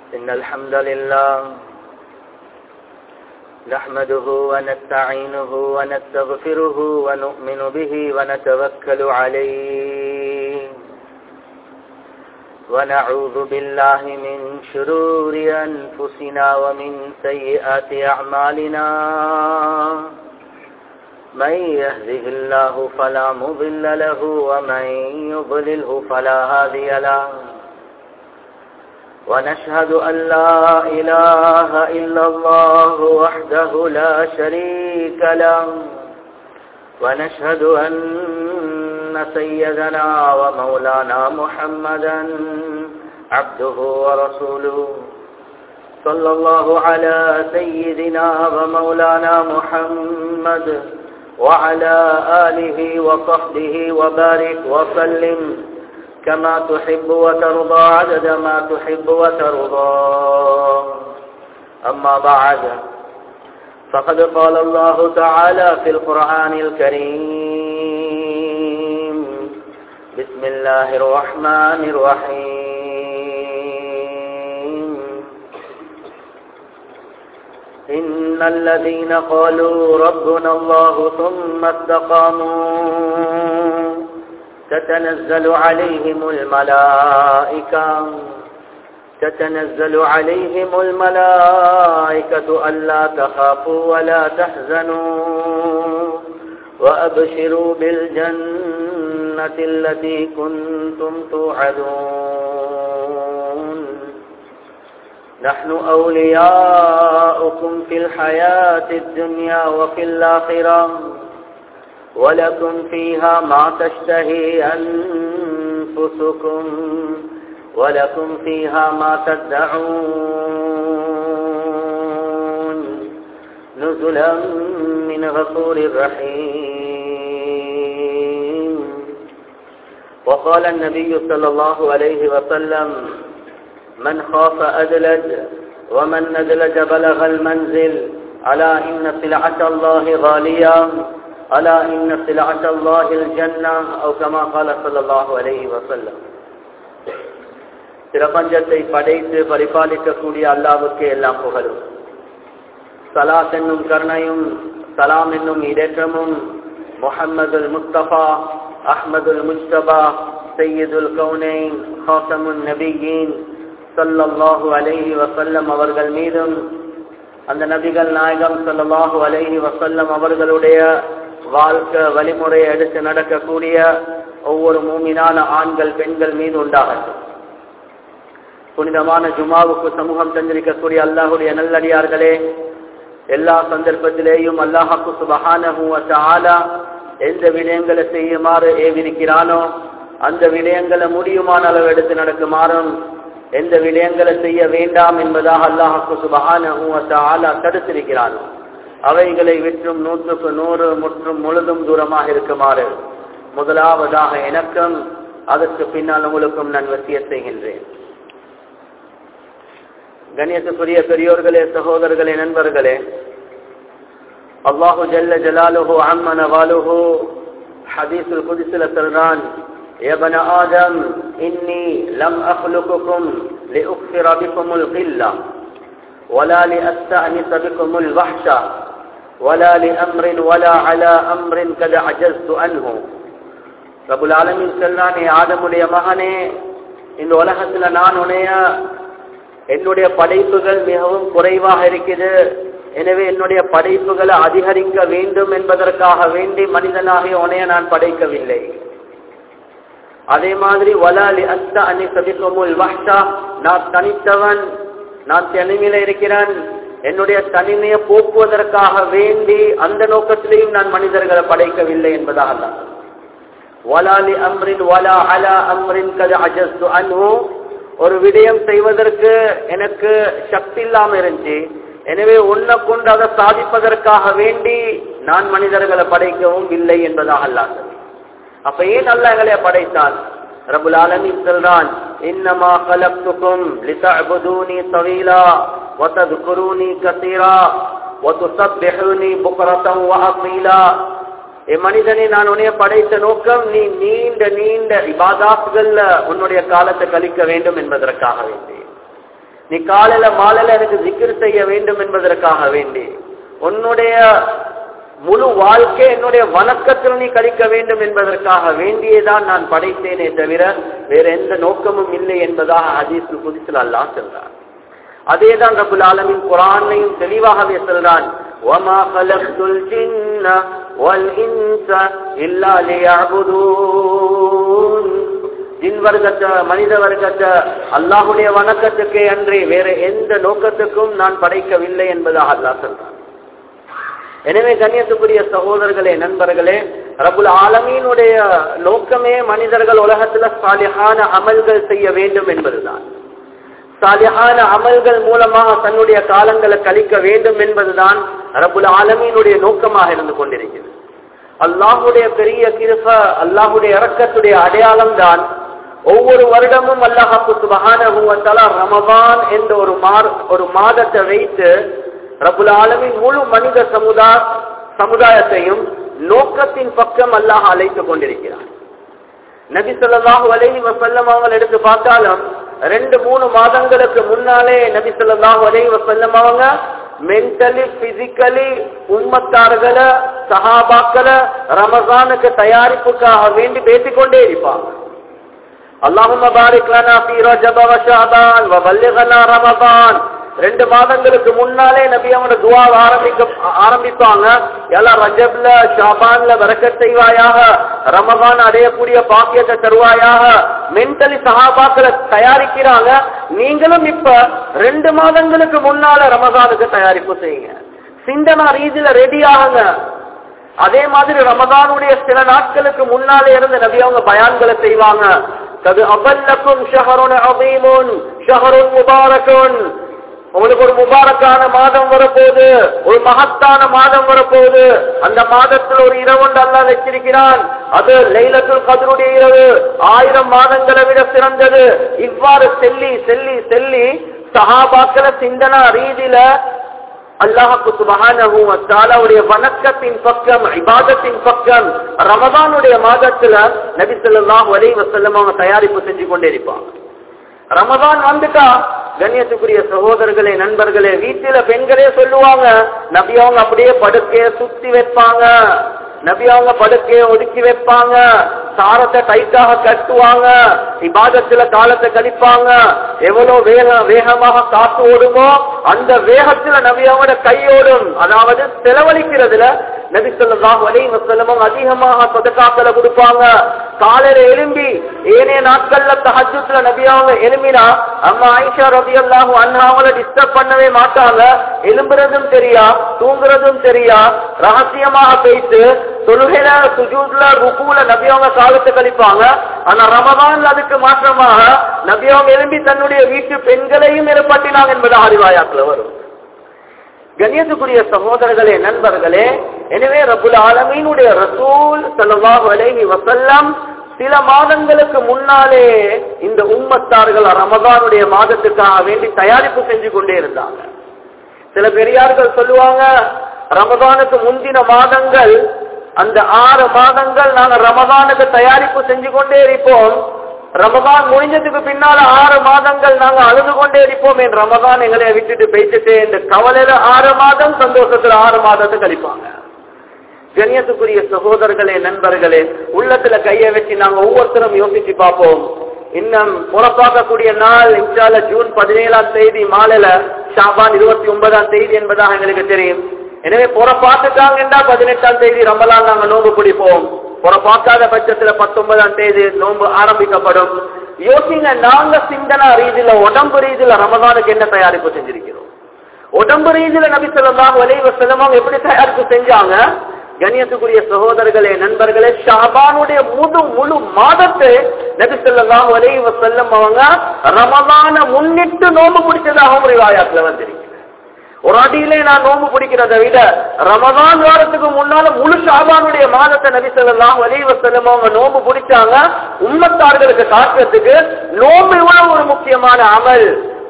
إن الحمد لله نحمده ونستعينه ونستغفره ونؤمن به ونتوكل عليه ونعوذ بالله من شرور أنفسنا ومن سيئات أعمالنا من يهده الله فلا مضل له ومن يضلله فلا هادي له ونشهد أن لا إله إلا الله وحده لا شريك له ونشهد أن سيدنا ومولانا محمدا عبده ورسوله صلى الله على سيدنا ومولانا محمد وعلى آله وصحبه وبارك وسلم كما تحب وترضى عدد ما تحب وترضى أما بعد فقد قال الله تعالى في القرآن الكريم بسم الله الرحمن الرحيم إن الذين قالوا ربنا الله ثم استقاموا تتنزل عليهم الملائكة تتنزل عليهم الملائكة ألا تخافوا ولا تحزنوا وأبشروا بالجنة التي كنتم توعدون نحن أولياؤكم في الحياة الدنيا وفي الآخرة ولكم فيها ما تشتهي أنفسكم ولكم فيها ما تدعون نزلا من غفور رحيم وقال النبي صلى الله عليه وسلم من خاف أدلج ومن ندلج بلغ المنزل ألا إن سلعة الله غالية ألا إن سلعة الله الجنة أو كما قال صلى الله عليه وسلم பிரபஞ்சத்தை படைத்து பரிபாலிக்கக்கூடிய அல்லாவுக்கு எல்லாம் புகழும் சலாத் என்னும் கருணையும் சலாம் என்னும் இடேற்றமும் முஹம்மதுல் முஸ்தபா அஹ்மதுல் முஸ்தபா சையீதுல் கவுனைன் ஹாசமுன் நபியின் சல்லல்லாஹு அலைஹி வசல்லம் அவர்கள் மீதும் அந்த நபிகள் நாயகம் சல்லாஹூ அலைஹி வசல்லம் அவர்களுடைய வாழ்க்கை வழிமுறையை எடுத்து நடக்கக்கூடிய ஒவ்வொரு மூமினான ஆண்கள் பெண்கள் மீது உண்டாகட்டும் புனிதமான ஜுமாவுக்கு சமூகம் தந்திருக்கக்கூடிய அல்லாஹுடைய நல்லடியார்களே எல்லா சந்தர்ப்பத்திலேயும் அல்லாஹாக்கு சுபஹானா எந்த விடயங்களை செய்யுமாறு ஏவிருக்கிறானோ அந்த விடயங்களை முடியுமான அளவு எடுத்து நடக்குமாறும் எந்த விடயங்களை செய்ய வேண்டாம் என்பதாக அல்லாஹாக்கு சுபஹானா தடுத்திருக்கிறானோ அவைகளை விற்றும் நூற்றுக்கு நூறு முற்றும் முழுதும் தூரமாக இருக்குமாறு முதலாவதாக எனக்கும் அதற்கு பின்னால் உங்களுக்கும் நான் வசிய செய்கின்றேன் கணியத்துக்குரிய பெரியோர்களே சகோதரர்களே நண்பர்களே அல்லாஹு ஜல்ல ஜலாலுஹு அம்மன வாலுஹு ஹதீசுல் குதிசுல சொல்றான் يا ابن آدم إني لم أخلقكم لأكثر بكم القلة ولا لأستأنس بكم الوحشة ولا لأمر ولا على أمر قد عجزت عنه رب العالمين சொல்றானே ஆதமுடைய மகனே இந்த உலகத்துல நான் உனைய என்னுடைய படைப்புகள் மிகவும் குறைவாக இருக்குது எனவே என்னுடைய படைப்புகளை அதிகரிக்க வேண்டும் என்பதற்காக வேண்டி மனிதனாகிய உனைய நான் படைக்கவில்லை அதே மாதிரி வலாலி அஸ்த அன்னி சபிக்கமுல் வஹ்ஷா நான் தனித்தவன் நான் தனிமையில இருக்கிறேன் என்னுடைய தனிமையை போக்குவதற்காக வேண்டி அந்த நோக்கத்திலேயும் நான் மனிதர்களை படைக்கவில்லை என்பதாக தான் வலாலி அம்ரின் வலா அலா அம்ரின் கது அஜஸ்து அன்ஹு ஒரு விடயம் செய்வதற்கு எனக்கு சக்தி இல்லாம இருந்துச்சு எனவே உன்னை கொண்டு அதை சாதிப்பதற்காக வேண்டி நான் மனிதர்களை படைக்கவும் இல்லை என்பதாக அல்லாது அப்ப ஏன் அல்ல எங்களை படைத்தான் ரபுல் ஆலமின் சொல்றான் இன்னமா கலப்துக்கும் லிதஅபுதூனி தவீலா வதذكروني كثيرا وتسبحوني بكرة وأصيلا ஏ மனிதனை நான் உன்னைய படைத்த நோக்கம் நீ நீண்ட நீண்ட இபாதாத்துகள்ல உன்னுடைய காலத்தை கழிக்க வேண்டும் என்பதற்காக வேண்டி நீ காலையில மாலையில எனக்கு ஜிக்கிர் செய்ய வேண்டும் என்பதற்காக வேண்டி உன்னுடைய முழு வாழ்க்கை என்னுடைய வணக்கத்தில் நீ கழிக்க வேண்டும் என்பதற்காக வேண்டியதான் நான் படைத்தேனே தவிர வேற எந்த நோக்கமும் இல்லை என்பதாக ஹதீஸுல் புதிசில் அல்லாஹ் சொல்றான் அதேதான் ரபுல் ஆலமின் குரானையும் தெளிவாகவே சொல்றான் وَمَا خَلَقْتُ الْجِنَّ وَالْإِنسَ إِلَّا لِيَعْبُدُونَ ஜின் வர்க்கத்தை மனித வர்க்கத்தை அல்லாஹுடைய வணக்கத்துக்கே அன்றி வேற எந்த நோக்கத்துக்கும் நான் படைக்கவில்லை என்பதாக அல்லாஹ் சொல்றான் எனவே கண்ணியத்துக்குரிய சகோதரர்களே நண்பர்களே ரபுல் ஆலமீனுடைய நோக்கமே மனிதர்கள் உலகத்துல சாலிஹான அமல்கள் செய்ய வேண்டும் என்பதுதான் சாலிஹான அமல்கள் மூலமாக தன்னுடைய காலங்களை கழிக்க வேண்டும் என்பதுதான் ரபுல் ஆலமீனுடைய நோக்கமாக இருந்து கொண்டிருக்கிறது அல்லாஹுடைய பெரிய கிருப அல்லாஹுடைய இறக்கத்துடைய அடையாளம் தான் ஒவ்வொரு வருடமும் அல்லாஹாக்கு சுபகான ரமபான் என்ற ஒரு மார் ஒரு மாதத்தை வைத்து ரபுல் ஆலமின் முழு மனித சமுதா சமுதாயத்தையும் நோக்கத்தின் பக்கம் அல்லாஹ் அழைத்துக் கொண்டிருக்கிறார் நபி சொல்லாஹு அலைஹி வசல்லம் அவங்க எடுத்து பார்த்தாலும் ரெண்டு மூணு மாதங்களுக்கு முன்னாலே நபி சொல்லாஹு அலைஹி வசல்லம் அவங்க மென்டலி பிசிக்கலி உம்மத்தார்களை சஹாபாக்களை ரமசானுக்கு தயாரிப்புக்காக வேண்டி பேசிக்கொண்டே இருப்பாங்க اللهم بارك لنا في رجب وشعبان وبلغنا رمضان ரெண்டு மாதங்களுக்கு முன்னாலே நபி அவனோட துவா ஆரம்பிக்க ஆரம்பிப்பாங்க எல்லாம் ரஜப்ல ஷாபான்ல வரக்கத் செய்வாயாக ரமபான் அடையக்கூடிய பாக்கியத்தை தருவாயாக மென்டலி சகாபாக்களை தயாரிக்கிறாங்க நீங்களும் இப்ப ரெண்டு மாதங்களுக்கு முன்னால ரமதானுக்கு தயாரிப்பு செய்யுங்க சிந்தனா ரீதியில ரெடி ஆகுங்க அதே மாதிரி ரமதானுடைய சில நாட்களுக்கு முன்னாலே இருந்து நபி அவங்க பயான்களை செய்வாங்க கது அபல்லக்கும் ஷஹருன் அதீமுன் ஷஹருன் முபாரக்குன் உங்களுக்கு ஒரு முபாரக்கான மாதம் வரப்போகுது ஒரு மகத்தான மாதம் வரப்போகுது அந்த மாதத்தில் ஒரு இரவுண்டு அல்லா வச்சிருக்கிறான் அது லைலத்துல் கதருடைய இரவு ஆயிரம் மாதங்களை விட சிறந்தது இவ்வாறு செல்லி செல்லி செல்லி சஹாபாக்கள சிந்தனா ரீதியில அல்லாஹுக்கு சுபகானுடைய வணக்கத்தின் பக்கம் இபாதத்தின் பக்கம் ரமதானுடைய மாதத்துல நபி சொல்லாஹ் வலை வசல்லம் அவங்க தயாரிப்பு செஞ்சு கொண்டே இருப்பாங்க ரமதான் வந்துட்டா கண்ணியத்துக்குரிய சகோதரர்களே நண்பர்களே வீட்டில பெண்களே சொல்லுவாங்க நபி அவங்க அப்படியே படுக்கைய சுத்தி வைப்பாங்க நபி அவங்க படுக்கைய ஒதுக்கி வைப்பாங்க சாரத்தை டைட்டாக கட்டுவாங்க இபாதத்துல காலத்தை கழிப்பாங்க எவ்வளவு வேக வேகமாக காத்து ஓடுமோ அந்த வேகத்துல நபி அவங்களோட கையோடும் அதாவது செலவழிக்கிறதுல நபி சொல்லாஹ் அலி வசல்லமும் அதிகமாக சொதக்காக்களை கொடுப்பாங்க காலையில எலும்பி ஏனைய நாட்கள்ல தஹஜத்துல நபி அவங்க எலும்பினா அம்மா ஆயிஷா ரபி அல்லாஹு அண்ணாவளை டிஸ்டர்ப் பண்ணவே மாட்டாங்க எலும்புறதும் தெரியா தூங்குறதும் தெரியா ரகசியமாக பேசி தொழுகையில சுஜூத்ல ருக்குல நபி அவங்க காலத்தை கழிப்பாங்க ஆனா ரமதான்ல அதுக்கு மாற்றமாக நபி அவங்க எழும்பி தன்னுடைய வீட்டு பெண்களையும் எழுப்பாட்டினாங்க என்பது அறிவாயாக்குல வரும் கண்ணியத்துக்குரிய சகோதரர்களே நண்பர்களே எனவே ரபுல் ஆலமீனுடைய ரசூல் சல்லாஹு அலைஹி வசல்லம் சில மாதங்களுக்கு முன்னாலே இந்த உம்மத்தார்கள் ரமதானுடைய மாதத்துக்காக வேண்டி தயாரிப்பு செஞ்சு கொண்டே இருந்தாங்க சில பெரியார்கள் சொல்லுவாங்க ரமதானுக்கு முந்தின மாதங்கள் அந்த ஆறு மாதங்கள் நாங்க ரமதானுக்கு தயாரிப்பு செஞ்சு கொண்டே இருப்போம் ரமதான் முடிஞ்சதுக்கு பின்னால ஆறு மாதங்கள் நாங்க அழுது கொண்டே இருப்போம் என் ரமதான் எங்களை விட்டுட்டு பேசிட்டு இந்த கவலையில ஆறு மாதம் சந்தோஷத்துல ஆறு மாதத்தை கழிப்பாங்க கண்ணியத்துக்குரிய சகோதரர்களே நண்பர்களே உள்ளத்துல கையை வச்சு நாங்க ஒவ்வொருத்தரும் யோசிச்சு பார்ப்போம் இன்னும் புறப்பாக்கக்கூடிய நாள் இன்ஷால ஜூன் பதினேழாம் தேதி மாலையில ஷாபான் இருபத்தி ஒன்பதாம் தேதி என்பதாக எங்களுக்கு தெரியும் எனவே புறப்பாத்துட்டாங்கன்னா பதினெட்டாம் தேதி ரமலான் நாங்க நோம்பு பிடிப்போம் புறப்பாக்காத பட்சத்துல பத்தொன்பதாம் தேதி நோம்பு ஆரம்பிக்கப்படும் யோசிங்க நாங்க சிந்தனா ரீதியில உடம்பு ரீதியில ரமதானுக்கு என்ன தயாரிப்பு செஞ்சிருக்கிறோம் உடம்பு ரீதியில நபி சொல்லாஹ் வலைவ செல்லமாக எப்படி தயாரிப்பு செஞ்சாங்க கண்ணியத்துக்குரிய சகோதரர்களே நண்பர்களே ஷாபானுடைய முழு முழு மாதத்தை நபி சொல்லாஹ் வலைவ செல்லம் அவங்க ரமதான முன்னிட்டு நோம்பு பிடிச்சதாக ஒரு வாயாத்துல வந்திருக்கு ஒரு அடியிலே நான் நோம்பு பிடிக்கிறதை விட ரமதான் வாரத்துக்கு முன்னால முழு ஷாபானுடைய மாதத்தை நபி சொல்லலாம் வலிவ செல்லும் அவங்க நோம்பு பிடிச்சாங்க உம்மத்தார்களுக்கு காட்டுறதுக்கு நோம்பு இவ்வளவு ஒரு முக்கியமான அமல்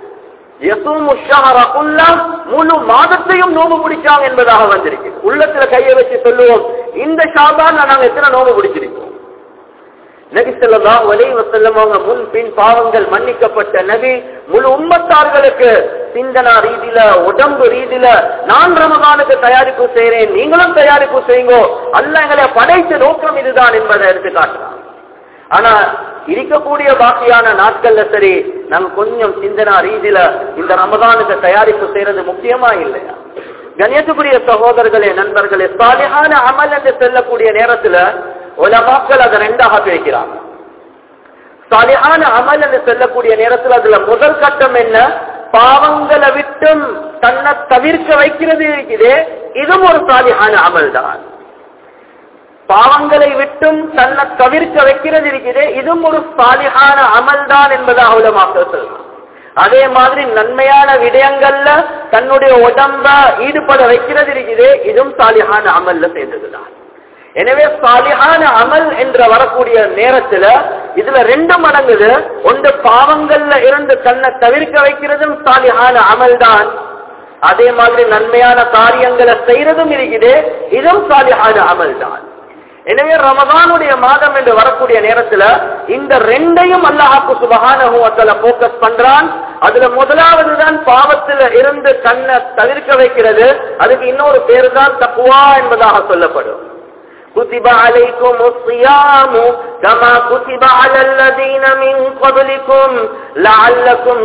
முழு மாதத்தையும் நோம்பு பிடிச்சாங்க என்பதாக வந்திருக்கு உள்ளத்துல கையை வச்சு சொல்லுவோம் இந்த ஷாபான் நாங்க எத்தனை நோம்பு பிடிச்சிருக்கோம் நபி ஸல்லல்லாஹு அலைஹி வஸல்லம் அவங்க முன் பின் பாவங்கள் மன்னிக்கப்பட்ட நபி முழு உம்மத்தார்களுக்கு சிந்தனா ரீதியில உடம்பு ரீதியில நான் ரமதானுக்கு தயாரிப்பு செய்றேன் நீங்களும் தயாரிப்பு செய்யுங்கோ அல்லாஹ் எங்களை படைத்த நோக்கம் இதுதான் என்பதை எடுத்து காட்டுறான் ஆனா இருக்கக்கூடிய பாக்கியான நாட்கள்ல சரி நம்ம கொஞ்சம் சிந்தனா ரீதியில இந்த ரமதானுக்கு தயாரிப்பு செய்யறது முக்கியமா இல்லையா கண்ணியத்துக்குரிய சகோதரர்களே நண்பர்களே சாலிஹான அமல் என்று செல்லக்கூடிய நேரத்துல உலமாக்கள் அதை ரெண்டாக பிரிக்கிறாங்க சாலிஹான அமல் என்று செல்லக்கூடிய நேரத்தில் அதுல முதல் கட்டம் என்ன பாவங்களை விட்டும் தன்னை தவிர்க்க வைக்கிறது இருக்குது இதுவும் ஒரு சாலிஹான அமல் தான் பாவங்களை விட்டும் தன்னை தவிர்க்க வைக்கிறது இருக்குது இதுவும் ஒரு சாலிஹான அமல் தான் என்பதாக உலமாக்கள் சொல்றாங்க அதே மாதிரி நன்மையான விடயங்கள்ல தன்னுடைய உடம்ப ஈடுபட வைக்கிறது இருக்குது இதுவும் சாலிஹான அமல்ல சேர்ந்ததுதான் எனவே சாலிஹான அமல் என்ற வரக்கூடிய நேரத்துல இதுல ரெண்டு மடங்குது ஒன்று பாவங்கள்ல இருந்து தன்னை தவிர்க்க வைக்கிறதும் சாலிஹான அமல் தான் அதே மாதிரி நன்மையான காரியங்களை செய்யறதும் இருக்குது இதுவும் சாலிஹான அமல் தான் எனவே ரமதானுடைய மாதம் என்று வரக்கூடிய நேரத்துல இந்த ரெண்டையும் அல்லாஹாக்கு சுபகான போக்கஸ் பண்றான் அதுல முதலாவது தான் பாவத்துல இருந்து கண்ணை தவிர்க்க வைக்கிறது அதுக்கு இன்னொரு பேரு தான் தப்புவா என்பதாக சொல்லப்படும் كتب عليكم الصيام كما كتب على الذين من قبلكم لعلكم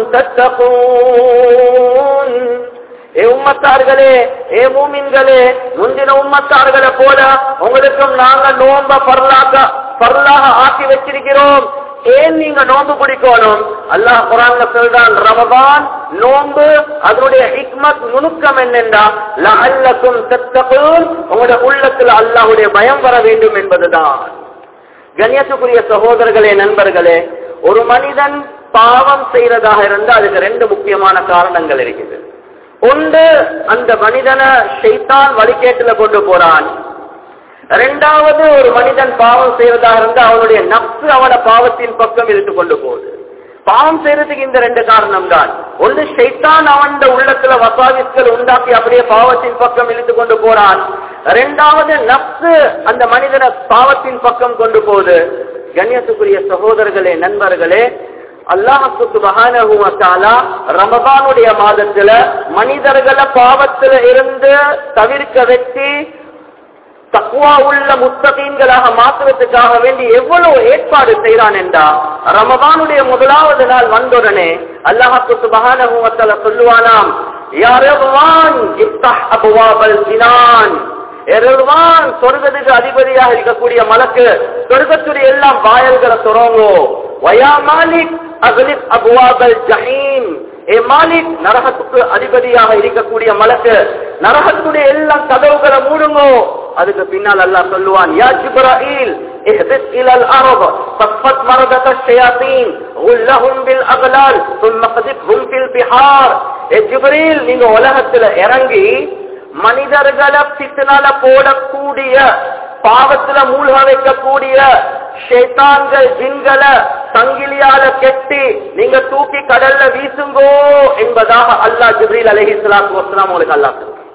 تتقون ஏ உம்மத்தார்களே ஏ மூமின்களே முந்தின உம்மத்தார்களை போல உங்களுக்கும் நாங்க நோம்ப பரலாக பரலாக ஆக்கி வச்சிருக்கிறோம் ஏன் நீங்க நோன்பு பிடிக்கணும் அல்லாஹ் குரான்ல சொல்றான் ரமபான் நோன்பு அதனுடைய ஹிக்மத் நுணுக்கம் என்னென்றா லஅல்லக்கும் தத்தகூன் உங்களுடைய உள்ளத்துல அல்லாஹ்வுடைய பயம் வர வேண்டும் என்பதுதான் கண்ணியத்துக்குரிய சகோதரர்களே நண்பர்களே ஒரு மனிதன் பாவம் செய்யறதாக இருந்தா அதுக்கு ரெண்டு முக்கியமான காரணங்கள் இருக்குது ஒன்று அந்த மனிதனை ஷைத்தான் வழிகேட்டுல கொண்டு போறான் ரெண்டாவது ஒரு மனிதன் பாவம் செய்வதாக இருந்தா அவனுடைய நப்சு அவன பாவத்தின் பக்கம் இழுத்து கொண்டு போகுது பாவம் செய்யறதுக்கு இந்த ரெண்டு காரணம் தான் ஒன்று ஷைத்தான் அவன் உள்ளத்துல வசாவிஸ்கள் உண்டாக்கி அப்படியே பாவத்தின் பக்கம் இழுத்து கொண்டு போறான் ரெண்டாவது நப்சு அந்த மனிதனை பாவத்தின் பக்கம் கொண்டு போகுது கண்ணியத்துக்குரிய சகோதரர்களே நண்பர்களே அல்லாஹுக்கு சுபஹானஹுவத்தாலா ரமபானுடைய மாதத்துல மனிதர்களை பாவத்துல இருந்து தவிர்க்க வச்சு தக்குவா உள்ள முத்தகீன்களாக மாற்றுவதற்காக வேண்டி எவ்வளவு ஏற்பாடு செய்யறான் என்றா ரமபானுடைய முதலாவது நாள் வந்தவுடனே அல்லாஹுக்கு சுபஹானஹுவத்தாலா சொல்லுவானாம் யாரவான் இஃப்தஹ் அபுவாபல் ஜினான் எருவான் சொர்க்கத்துக்கு அதிபதியாக இருக்கக்கூடிய மலக்கு சொர்க்கத்துடைய எல்லாம் வாயல்களை துறங்கோ வயா மாலிக் அகலிப் அபுவாபல் ஜஹீம் ஏ மாலிக் நரகத்துக்கு அதிபதியாக இருக்கக்கூடிய மலக்கு நரகத்துடைய எல்லாம் கதவுகளை மூடுங்கோ அதுக்கு பின்னால் அல்லாஹ் சொல்லுவான் யா ஜிப்ராயில் اهبط الى الارض صفت مردة الشياطين غلهم بالاغلال ثم قذفهم في البحار ஏ ஜிப்ரீல் நீங்க உலகத்துல இறங்கி மனிதர்களை பித்தனால போடக்கூடிய பாவத்துல மூழ்க வைக்கக்கூடிய ஷேத்தான்கள் ஜின்களை சங்கிலியால கெட்டி நீங்க தூக்கி கடல்ல வீசுங்கோ என்பதாக அல்லாஹ் ஜிப்ரீல் அலஹி சலாத்து வஸ்லாம் உங்களுக்கு அல்லாஹ்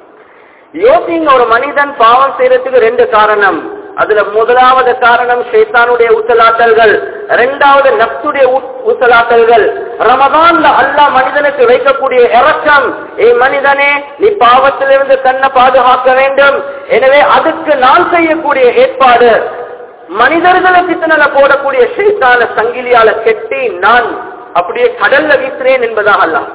யோசிங்க ஒரு மனிதன் பாவம் செய்யறதுக்கு ரெண்டு காரணம் அதுல முதலாவது காரணம் ஷேத்தானுடைய ஊசலாட்டல்கள் இரண்டாவது நப்சுடைய ஊசலாட்டல்கள் ரமதான்ல அல்லாஹ் மனிதனுக்கு வைக்கக்கூடிய இறக்கம் ஏ மனிதனே நீ பாவத்திலிருந்து தன்னை பாதுகாக்க வேண்டும் எனவே அதுக்கு நான் செய்யக்கூடிய ஏற்பாடு மனிதர்களை பித்தனல போடக்கூடிய ஷேத்தான சங்கிலியால கெட்டி நான் அப்படியே கடல்ல வீசுறேன் என்பதாக அல்லாஹ்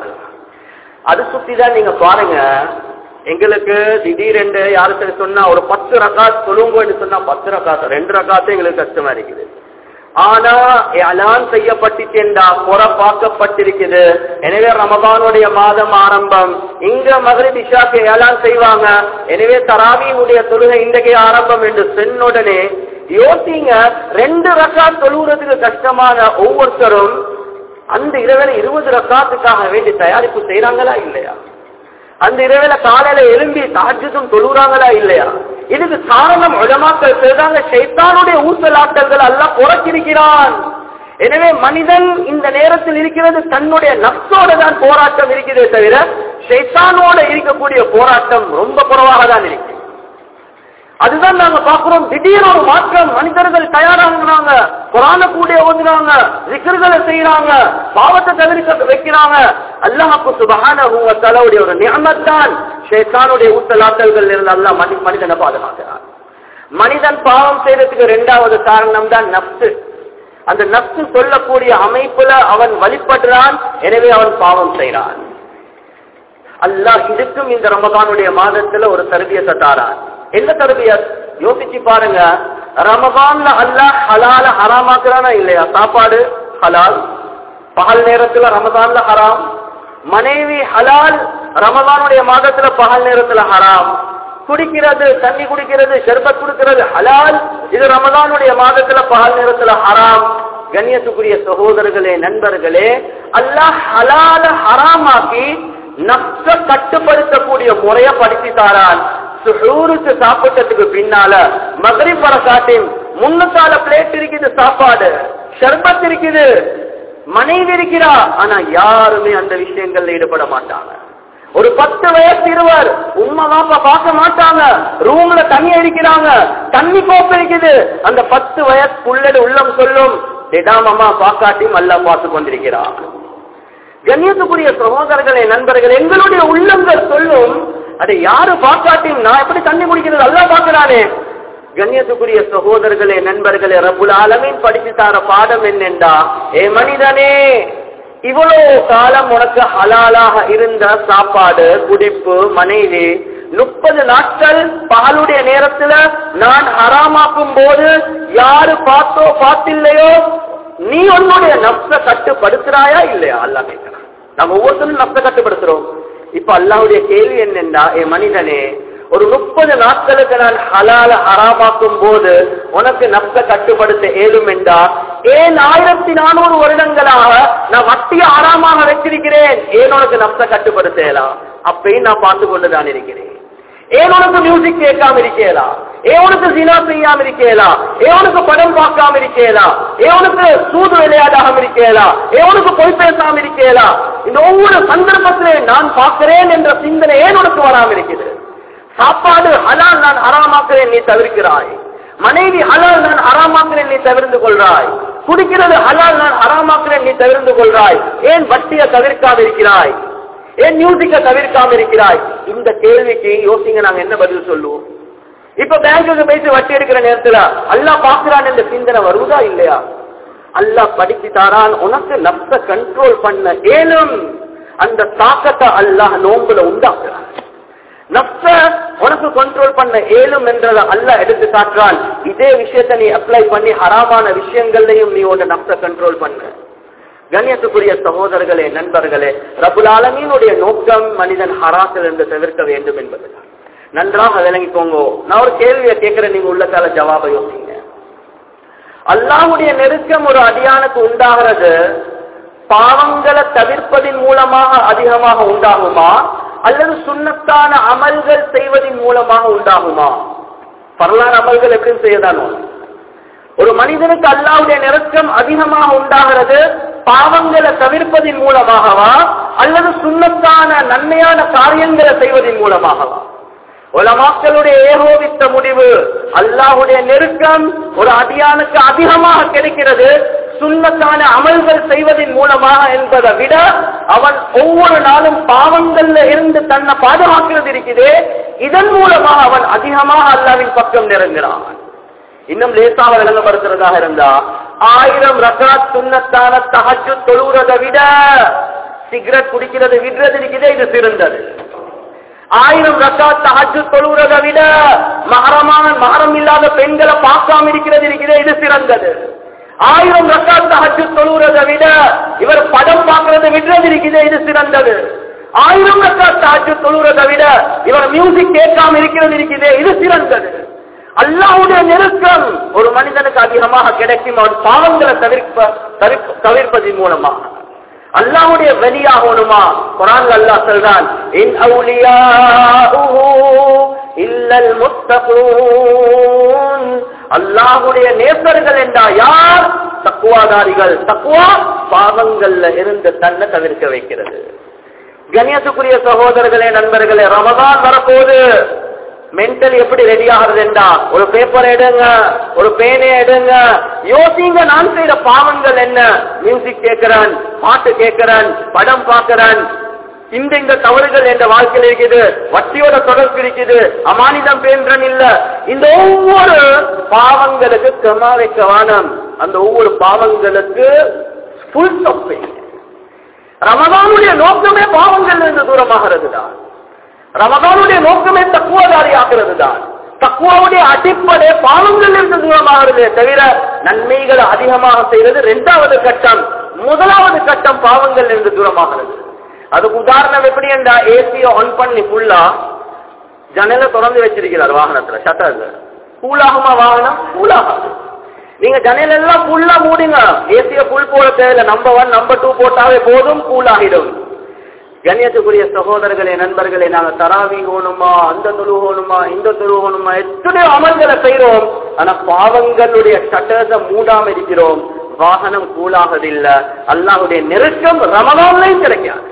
அது சுத்திதான் நீங்க பாருங்க எங்களுக்கு திடீரென்று யாரு சரி சொன்னா ஒரு பத்து ரகாத் சொல்லுங்கன்னு சொன்னா பத்து ரகாத் ரெண்டு ரகாத்து எங்களுக்கு கஷ்டமா இருக்குது ஆனா அலான் செய்யப்பட்டுச்சேண்டா புற பார்க்கப்பட்டிருக்குது எனவே ரமபானுடைய மாதம் ஆரம்பம் இங்க மகரிப் இஷாக்கு ஏலான் செய்வாங்க எனவே தராவியுடைய தொழுகை இன்றைக்கு ஆரம்பம் என்று சென்னுடனே யோசிங்க ரெண்டு ரக்கா தொழுகிறதுக்கு கஷ்டமான ஒவ்வொருத்தரும் அந்த இரவில் இருபது ரக்காத்துக்காக வேண்டி தயாரிப்பு செய்யறாங்களா இல்லையா அந்த இரவில காலையில எழும்பி தாஜ்ஜுதும் தொழுறாங்களா இல்லையா இதுக்கு காரணம் உலமாக்கள் செய்தாங்க சைத்தானுடைய ஊசலாட்டல்கள் எல்லாம் புறக்கிருக்கிறான் எனவே மனிதன் இந்த நேரத்தில் இருக்கிறது தன்னுடைய நப்சோட தான் போராட்டம் இருக்கிறதே தவிர சைத்தானோட இருக்கக்கூடிய போராட்டம் ரொம்ப குறைவாக தான் இருக்கு அதுதான் நாங்க பாக்குறோம் திடீர் ஒரு மாற்றம் மனிதர்கள் தயாராகிறாங்க குரான கூட ஓதுறாங்க விக்கிர்களை செய்யறாங்க பாவத்தை தவிர்க்க வைக்கிறாங்க அல்லாஹுக்கு சுபகான தலைவுடைய ஒரு நியமத்தான் ஷேத்தானுடைய ஊத்தலாட்டல்கள் இருந்து அல்லாஹ் மனி மனிதனை பாதுகாக்கிறார் மனிதன் பாவம் செய்யறதுக்கு இரண்டாவது காரணம் தான் நப்சு அந்த நப்சு சொல்லக்கூடிய அமைப்புல அவன் வழிபடுறான் எனவே அவன் பாவம் செய்யறான் அல்லாஹ் இதுக்கும் இந்த ரமகானுடைய மாதத்துல ஒரு தருவியத்தை தாரான் எந்த தருவியத் யோசிச்சு பாருங்க ரமகான்ல அல்லாஹ் ஹலால ஹராமாக்குறானா இல்லையா சாப்பாடு ஹலால் பகல் நேரத்துல ரமகான்ல ஹராம் மனைவி ஹலால் ரமகானுடைய மாதத்துல பகல் நேரத்துல ஹராம் குடிக்கிறது தண்ணி குடிக்கிறது ஷர்பத் குடிக்கிறது ஹலால் இது ரமதானுடைய மாதத்துல பகல் நேரத்துல ஹராம் கண்ணியத்துக்குரிய சகோதரர்களே நண்பர்களே அல்லாஹ் ஹலால ஹராமாக்கி நப்ச கட்டுப்படுத்தக்கூடிய முறைய படிச்சு தாரான் சுஹூருக்கு சாப்பிட்டதுக்கு பின்னால மகரி பரசாட்டின் முன்னுக்கால பிளேட் இருக்குது சாப்பாடு ஷர்பத் இருக்குது மனைவி இருக்கிறா ஆனா யாருமே அந்த விஷயங்கள்ல ஈடுபட மாட்டாங்க ஒரு பத்து வயசு இருவர் உண்மை வாப்பா பார்க்க மாட்டாங்க ரூம்ல தண்ணி அடிக்கிறாங்க தண்ணி கோப்பை இருக்குது அந்த பத்து வயசு புள்ளடு உள்ளம் சொல்லும் திடாமமா பாக்காட்டியும் அல்ல பார்த்து கொண்டிருக்கிறார் கண்ணியத்துக்குரிய சகோதரர்களே நண்பர்கள் எங்களுடைய உள்ளங்கள் சொல்லும் அதை யாரு பார்க்காட்டியும் நான் எப்படி தண்ணி குடிக்கிறது அல்ல பார்க்கிறானே கண்ணியத்துக்குரிய சகோதரர்களே நண்பர்களே ரபுல் ஆலமின் படிச்சு தார பாடம் என்னென்றா ஏ மனிதனே இவ்வளவு காலம் உனக்கு ஹலாலாக இருந்த சாப்பாடு குடிப்பு மனைவி முப்பது நாட்கள் பகலுடைய நேரத்துல நான் ஹராமாக்கும் போது யாரு பார்த்தோ பார்த்தில்லையோ நீ உன்னுடைய நப்ச கட்டுப்படுத்துறாயா இல்லையா அல்லா கேட்கிறான் நம்ம ஒவ்வொருத்தரும் நப்ச கட்டுப்படுத்துறோம் இப்ப அல்லாவுடைய கேள்வி என்னென்றா என் மனிதனே ஒரு முப்பது நாட்களுக்கு நான் ஹலால ஹராமாக்கும் போது உனக்கு நப்ச கட்டுப்படுத்த ஏதும் என்றா ஏன் ஆயிரத்தி நானூறு வருடங்களாக நான் வட்டிய ஆறாமாக வச்சிருக்கிறேன் ஏன் உனக்கு நப்ச கட்டுப்படுத்தலாம் அப்பயும் நான் பார்த்து கொண்டுதான் இருக்கிறேன் ஏன் உனக்கு மியூசிக் கேட்காம இருக்கலாம் ஏன் உனக்கு சினா செய்யாம இருக்கலாம் ஏன் உனக்கு படம் பார்க்காம இருக்கலாம் ஏன் உனக்கு சூது விளையாடாம இருக்கலாம் ஏன் உனக்கு பொய் பேசாம இருக்கலாம் இந்த ஒவ்வொரு சந்தர்ப்பத்திலே நான் பார்க்கிறேன் என்ற சிந்தனை ஏன் உனக்கு வராம இருக்குது சாப்பாடு ஹலால் நான் அறாமாக்குறேன் நீ தவிர்க்கிறாய் மனைவி ஹலால் நான் அறாமாக்குறேன் நீ தவிர்த்து கொள்றாய் குடிக்கிறது ஹலால் நான் அறாமாக்குறேன் நீ தவிர்த்து கொள்றாய் ஏன் வட்டியை தவிர்க்காம இருக்கிறாய் ஏன் மியூசிக்க தவிர்க்காம இருக்கிறாய் இந்த கேள்விக்கு யோசிங்க நாங்க என்ன பதில் சொல்லுவோம் இப்ப பேங்குக்கு போயிட்டு வட்டி எடுக்கிற நேரத்துல அல்லா பாக்குறான் என்ற சிந்தனை வருவதா இல்லையா அல்லாஹ் படிச்சு தாரான் உனக்கு நப்ச கண்ட்ரோல் பண்ண ஏலும் அந்த தாக்கத்தை அல்லாஹ் நோம்புல உண்டாக்குறான் நப்ச உனக்கு கண்ட்ரோல் பண்ண ஏலும் என்றதை அல்ல எடுத்து காட்டுறான் இதே விஷயத்தை நீ அப்ளை பண்ணி ஹராமான விஷயங்கள்லையும் நீ உன்னை நப்ச கண்ட்ரோல் பண்ண கண்ணியத்துக்குரிய சகோதரர்களே நண்பர்களே ரபுல் ஆலமீனுடைய நோக்கம் மனிதன் ஹராத்தில் இருந்து தவிர்க்க வேண்டும் என்பதுதான் நன்றாக விளங்கிக்கோங்க நான் ஒரு கேள்வியை கேட்கிறேன் நீங்க உள்ளத்தால ஜவாப யோசிங்க அல்லாஹுடைய நெருக்கம் ஒரு அடியானுக்கு உண்டாகிறது பாவங்களை தவிர்ப்பதின் மூலமாக அதிகமாக உண்டாகுமா அல்லது சுண்ணத்தான அமல்கள் செய்வதன் மூலமாக உண்டாகுமா பரலான அமல்கள் எப்படி செய்யதானோ ஒரு மனிதனுக்கு அல்லாவுடைய நெருக்கம் அதிகமாக உண்டாகிறது பாவங்களை தவிர்ப்பதன் மூலமாகவா அல்லது சுண்ணத்தான நன்மையான காரியங்களை செய்வதன் மூலமாகவா உலமாக்களுடைய ஏகோபித்த முடிவு அல்லாஹுடைய நெருக்கம் ஒரு அடியானுக்கு அதிகமாக கிடைக்கிறது சுண்ணத்தான அமல்கள் செய்வதன் மூலமாக என்பதை விட அவன் ஒவ்வொரு நாளும் பாவங்கள்ல இருந்து தன்னை பாதுகாக்கிறது இருக்குது இதன் மூலமாக அவன் அதிகமாக அல்லாவின் பக்கம் நெருங்கிறான் இன்னும் லேசாக விளங்கப்படுத்துறதாக இருந்தா ஆயிரம் ரகாத் சுண்ணத்தான தகச்சு தொழுகிறதை விட சிகரெட் குடிக்கிறது விடுறது இருக்குதே இது சிறந்தது ஆயிரம் ரக்காத் தஹஜு தொழுகிறதை விட மகரமான மகரம் இல்லாத பெண்களை பார்க்காம இருக்கிறது இருக்கிறதே இது சிறந்தது ஆயிரம் ரக்காத் தஹஜு தொழுகிறதை விட இவர் படம் பார்க்கறதை விடுறது இருக்குதே இது சிறந்தது ஆயிரம் ரக்காத் தஹஜு தொழுகிறதை விட இவர் மியூசிக் கேட்காம இருக்கிறது இருக்குதே இது சிறந்தது அல்லாவுடைய நெருக்கம் ஒரு மனிதனுக்கு அதிகமாக கிடைக்கும் அவன் பாவங்களை தவிர்ப்ப தவிர்ப்ப- தவிர்ப்பதன் மூலமாக அல்லாஹ்வுடைய வெளியாகணுமா குரான் அல்லாஹ் சொல்றான் இன் அவுலியாஉஹு இல்லல் முத்தகூன் அல்லாஹ்வுடைய நேசர்கள் என்றா யார் தக்குவாதாரிகள் தக்குவா பாவங்கள்ல இருந்து தன்னை தவிர்க்க வைக்கிறது கணியத்துக்குரிய சகோதரர்களே நண்பர்களே ரமதான் வரப்போது மென்டல் எப்படி ரெடி ஆகுறதுண்டா ஒரு பேப்பர் எடுங்க ஒரு பேனை எடுங்க யோசிங்க நான் செய்த பாவங்கள் என்ன மியூசிக் கேட்கிறேன் பாட்டு கேட்கிறேன் படம் பார்க்கிறேன் இந்த இந்த தவறுகள் என்ற வாழ்க்கையில் இருக்குது வட்டியோட தொடர்பு இருக்குது அமானிதம் பேன்றன் இல்ல இந்த ஒவ்வொரு பாவங்களுக்கு கமா வைக்க வேணும் அந்த ஒவ்வொரு பாவங்களுக்கு ஃபுல் ஸ்டாப் ரமதானுடைய நோக்கமே பாவங்கள் இருந்து தூரமாகிறது தான் ரமதானுடைய நோக்கமே தக்குவதாரி ஆகிறது தான் தக்குவாவுடைய அடிப்படை பாவங்கள் இருந்து தூரமாகிறது தவிர நன்மைகளை அதிகமாக செய்வது இரண்டாவது கட்டம் முதலாவது கட்டம் பாவங்கள் இருந்து தூரமாகிறது அதுக்கு உதாரணம் எப்படி என்றா ஏசிய ஆன் பண்ணி ஃபுல்லா ஜன்னல திறந்து வச்சிருக்கிறார் வாகனத்துல ஷட்டர்ல கூலாகுமா வாகனம் கூலாகாது நீங்க ஜன்னல் எல்லாம் ஃபுல்லா மூடுங்க ஏசிய ஃபுல் போட தேவையில்ல நம்பர் ஒன் நம்பர் டூ போட்டாவே போதும் கூலாகிடும் கண்ணியத்துக்குரிய சகோதரர்களே நண்பர்களே நாங்க தராவி ஓணுமா அந்த தொழுகோணுமா இந்த தொழுகோணுமா எத்தனையோ அமல்களை செய்யறோம் ஆனா பாவங்களுடைய சட்டத்தை மூடாம இருக்கிறோம் வாகனம் கூலாகதில்லை அல்லாஹுடைய நெருக்கம் ரமதான்லையும் கிடைக்காது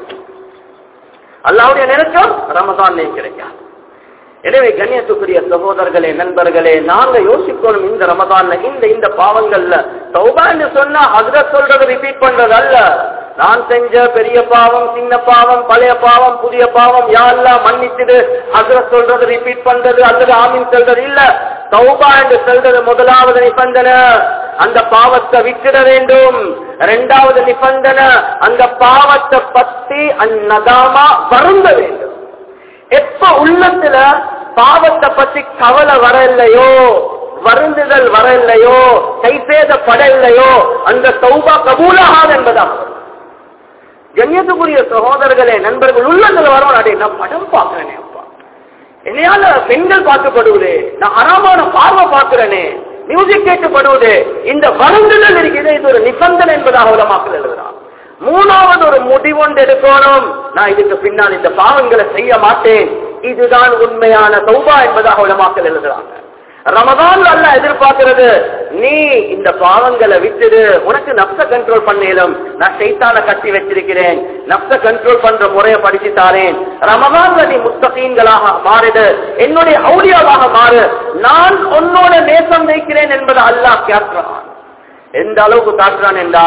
அல்லாவுடைய நெருக்கம் ரமதான்லையும் கிடைக்காது எனவே கண்ணியத்துக்குரிய சகோதரர்களே நண்பர்களே நாங்க யோசிக்கணும் இந்த ரமதான்ல இந்த இந்த பாவங்கள்ல சௌபான்னு சொன்னா அதுல சொல்றது ரிப்பீட் பண்றது அல்ல நான் செஞ்ச பெரிய பாவம் சின்ன பாவம் பழைய பாவம் புதிய பாவம் யாரெல்லாம் மன்னிச்சுது அதுல சொல்றது ரிப்பீட் பண்றது அல்லது ஆமீன் சொல்றது இல்ல சௌபா என்று சொல்றது முதலாவது நிபந்தனை அந்த பாவத்தை விட்டுட வேண்டும் இரண்டாவது நிபந்தனை அந்த பாவத்தை பத்தி அந்நதாமா வருந்த வேண்டும் எப்ப உள்ளத்துல பாவத்தை பத்தி கவலை வர இல்லையோ வருந்துதல் வர இல்லையோ கைசேதப்பட இல்லையோ அந்த சௌபா கபூலாகாது என்பதாக கண்ணியத்துக்குரிய சகோதரர்களே நண்பர்கள் உள்ளத்துல வரும் அடே நான் படம் பார்க்கிறேனே அப்பா என்னையால பெண்கள் பார்க்கப்படுவது நான் அறாமான பார்வை பார்க்கிறேனே மியூசிக் கேட்கப்படுவது இந்த வருந்துதல் இருக்குது இது ஒரு நிபந்தனை என்பதாக உலமாக்கல் எழுதுறான் மூணாவது ஒரு முடிவொன்று எடுக்கணும் நான் இதுக்கு பின்னால் இந்த பாவங்களை செய்ய மாட்டேன் இதுதான் உண்மையான சௌபா என்பதாக உலமாக்கல் எழுதுறாங்க ரமதான் அல்ல எதிர்பார்க்கிறது நீ இந்த பாவங்களை விட்டுடு உனக்கு நப்ச கண்ட்ரோல் பண்ணலும் நான் சைத்தான கட்டி வச்சிருக்கிறேன் நப்ச கண்ட்ரோல் பண்ற முறையை படிச்சு தாரேன் ரமதான்ல நீ முத்தகீன்களாக மாறிடு என்னுடைய அவுடியாவாக மாறு நான் உன்னோட நேசம் வைக்கிறேன் என்பதை அல்லாஹ் கேட்கிறான் எந்த அளவுக்கு காட்டுறான் என்றா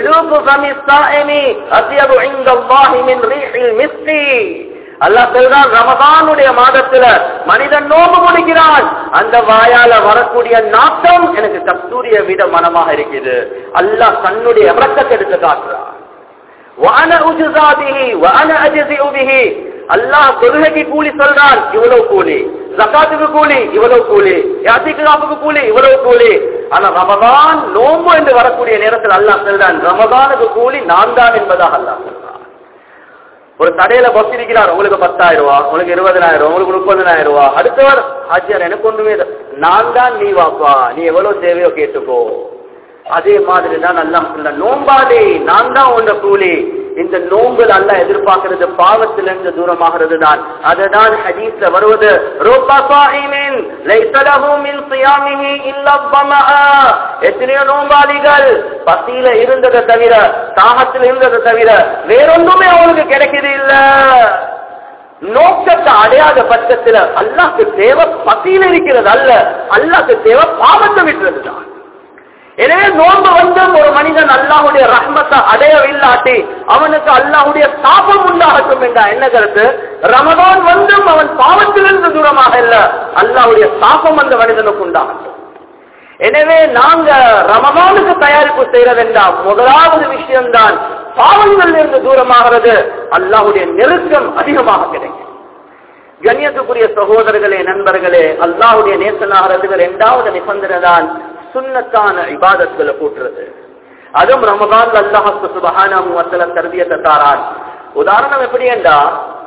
அல்லாஹ் சொல்றான் ரமதானுடைய மாதத்துல மனிதன் நோம்பு முடிக்கிறான் அந்த வாயால வரக்கூடிய நாட்டம் எனக்கு கஸ்தூரிய விட மனமாக இருக்குது அல்லாஹ் தன்னுடைய இறக்கத்தை எடுத்து காட்டுறான் வான உஜுசாபிஹி வான அஜிசிஹி அல்லாஹ் தொழுகைக்கு கூலி சொல்றான் இவ்வளவு கூலி ஜக்காத்துக்கு கூலி இவ்வளவு கூலி யாத்திக்கு கூலி இவ்வளவு கூலி ஆனா ரமதான் நோம்பு என்று வரக்கூடிய நேரத்தில் அல்லாஹ் சொல்றான் ரமதானுக்கு கூலி நான் தான் என்பதாக அல்லாஹ் சொல்றான் ஒரு கடையில பஸ் இருக்கிறார் உங்களுக்கு பத்தாயிரம் ரூபா உங்களுக்கு இருபதனாயிரம் உங்களுக்கு முப்பதனாயிரம் ரூபா அடுத்தவர் ஆச்சியார் எனக்கு ஒண்ணுமே இல்ல. நான் தான் நீ வாப்பா நீ எவ்வளவு தேவையோ கேட்டுக்கோ அதே மாதிரி தான் நல்லா சொல்ல நோம்பாளி நான் தான் உன்ன கூலி இந்த நோம்புல அல்ல எதிர்பார்க்கிறது பாவத்திலிருந்து தூரமாகிறது தான் அதுதான் ஹதீஸ்ல வருவது ரூபா சாஹிமின் லைஸ லஹு மின் சியாமிஹி இல்லா ظمأ எத்தனையோ நோம்பாளிகள் பசியில இருந்ததை தவிர தாகத்தில் இருந்ததை தவிர வேறொன்றுமே அவங்களுக்கு கிடைக்குது இல்ல நோக்கத்தை அடையாத பட்சத்துல அல்லாஹ்க்கு தேவை பசியில் இருக்கிறது அல்ல அல்லாஹ்க்கு தேவை பாவத்தை விட்டுறது தான் எனவே நோன்பு வந்து ஒரு மனிதன் அல்லாஹுடைய ரஹ்மத்தை அடையவில்லாட்டி அவனுக்கு அல்லாஹுடைய சாபம் உண்டாகட்டும் என்றா என்ன கருத்து ரமதான் வந்தும் அவன் பாவத்திலிருந்து தூரமாக இல்ல அல்லாஹுடைய சாபம் அந்த மனிதனுக்கு உண்டாகட்டும் எனவே நாங்க ரமதானுக்கு தயாரிப்பு செய்யறதென்றா முதலாவது விஷயம்தான் பாவங்கள் இருந்து தூரமாகிறது அல்லாஹுடைய நெருக்கம் அதிகமாக கிடைக்கும் கண்ணியத்துக்குரிய சகோதரர்களே நண்பர்களே அல்லாஹுடைய நேசனாகிறதுக்கு இரண்டாவது நிபந்தனை தான் சுண்ணத்தான இபாதத்களை கூட்டுறது அதுவும் ரமதான் அல்லாஹு சுபஹானம் வசல தர்பியத்தை தாரான் உதாரணம் எப்படி என்றா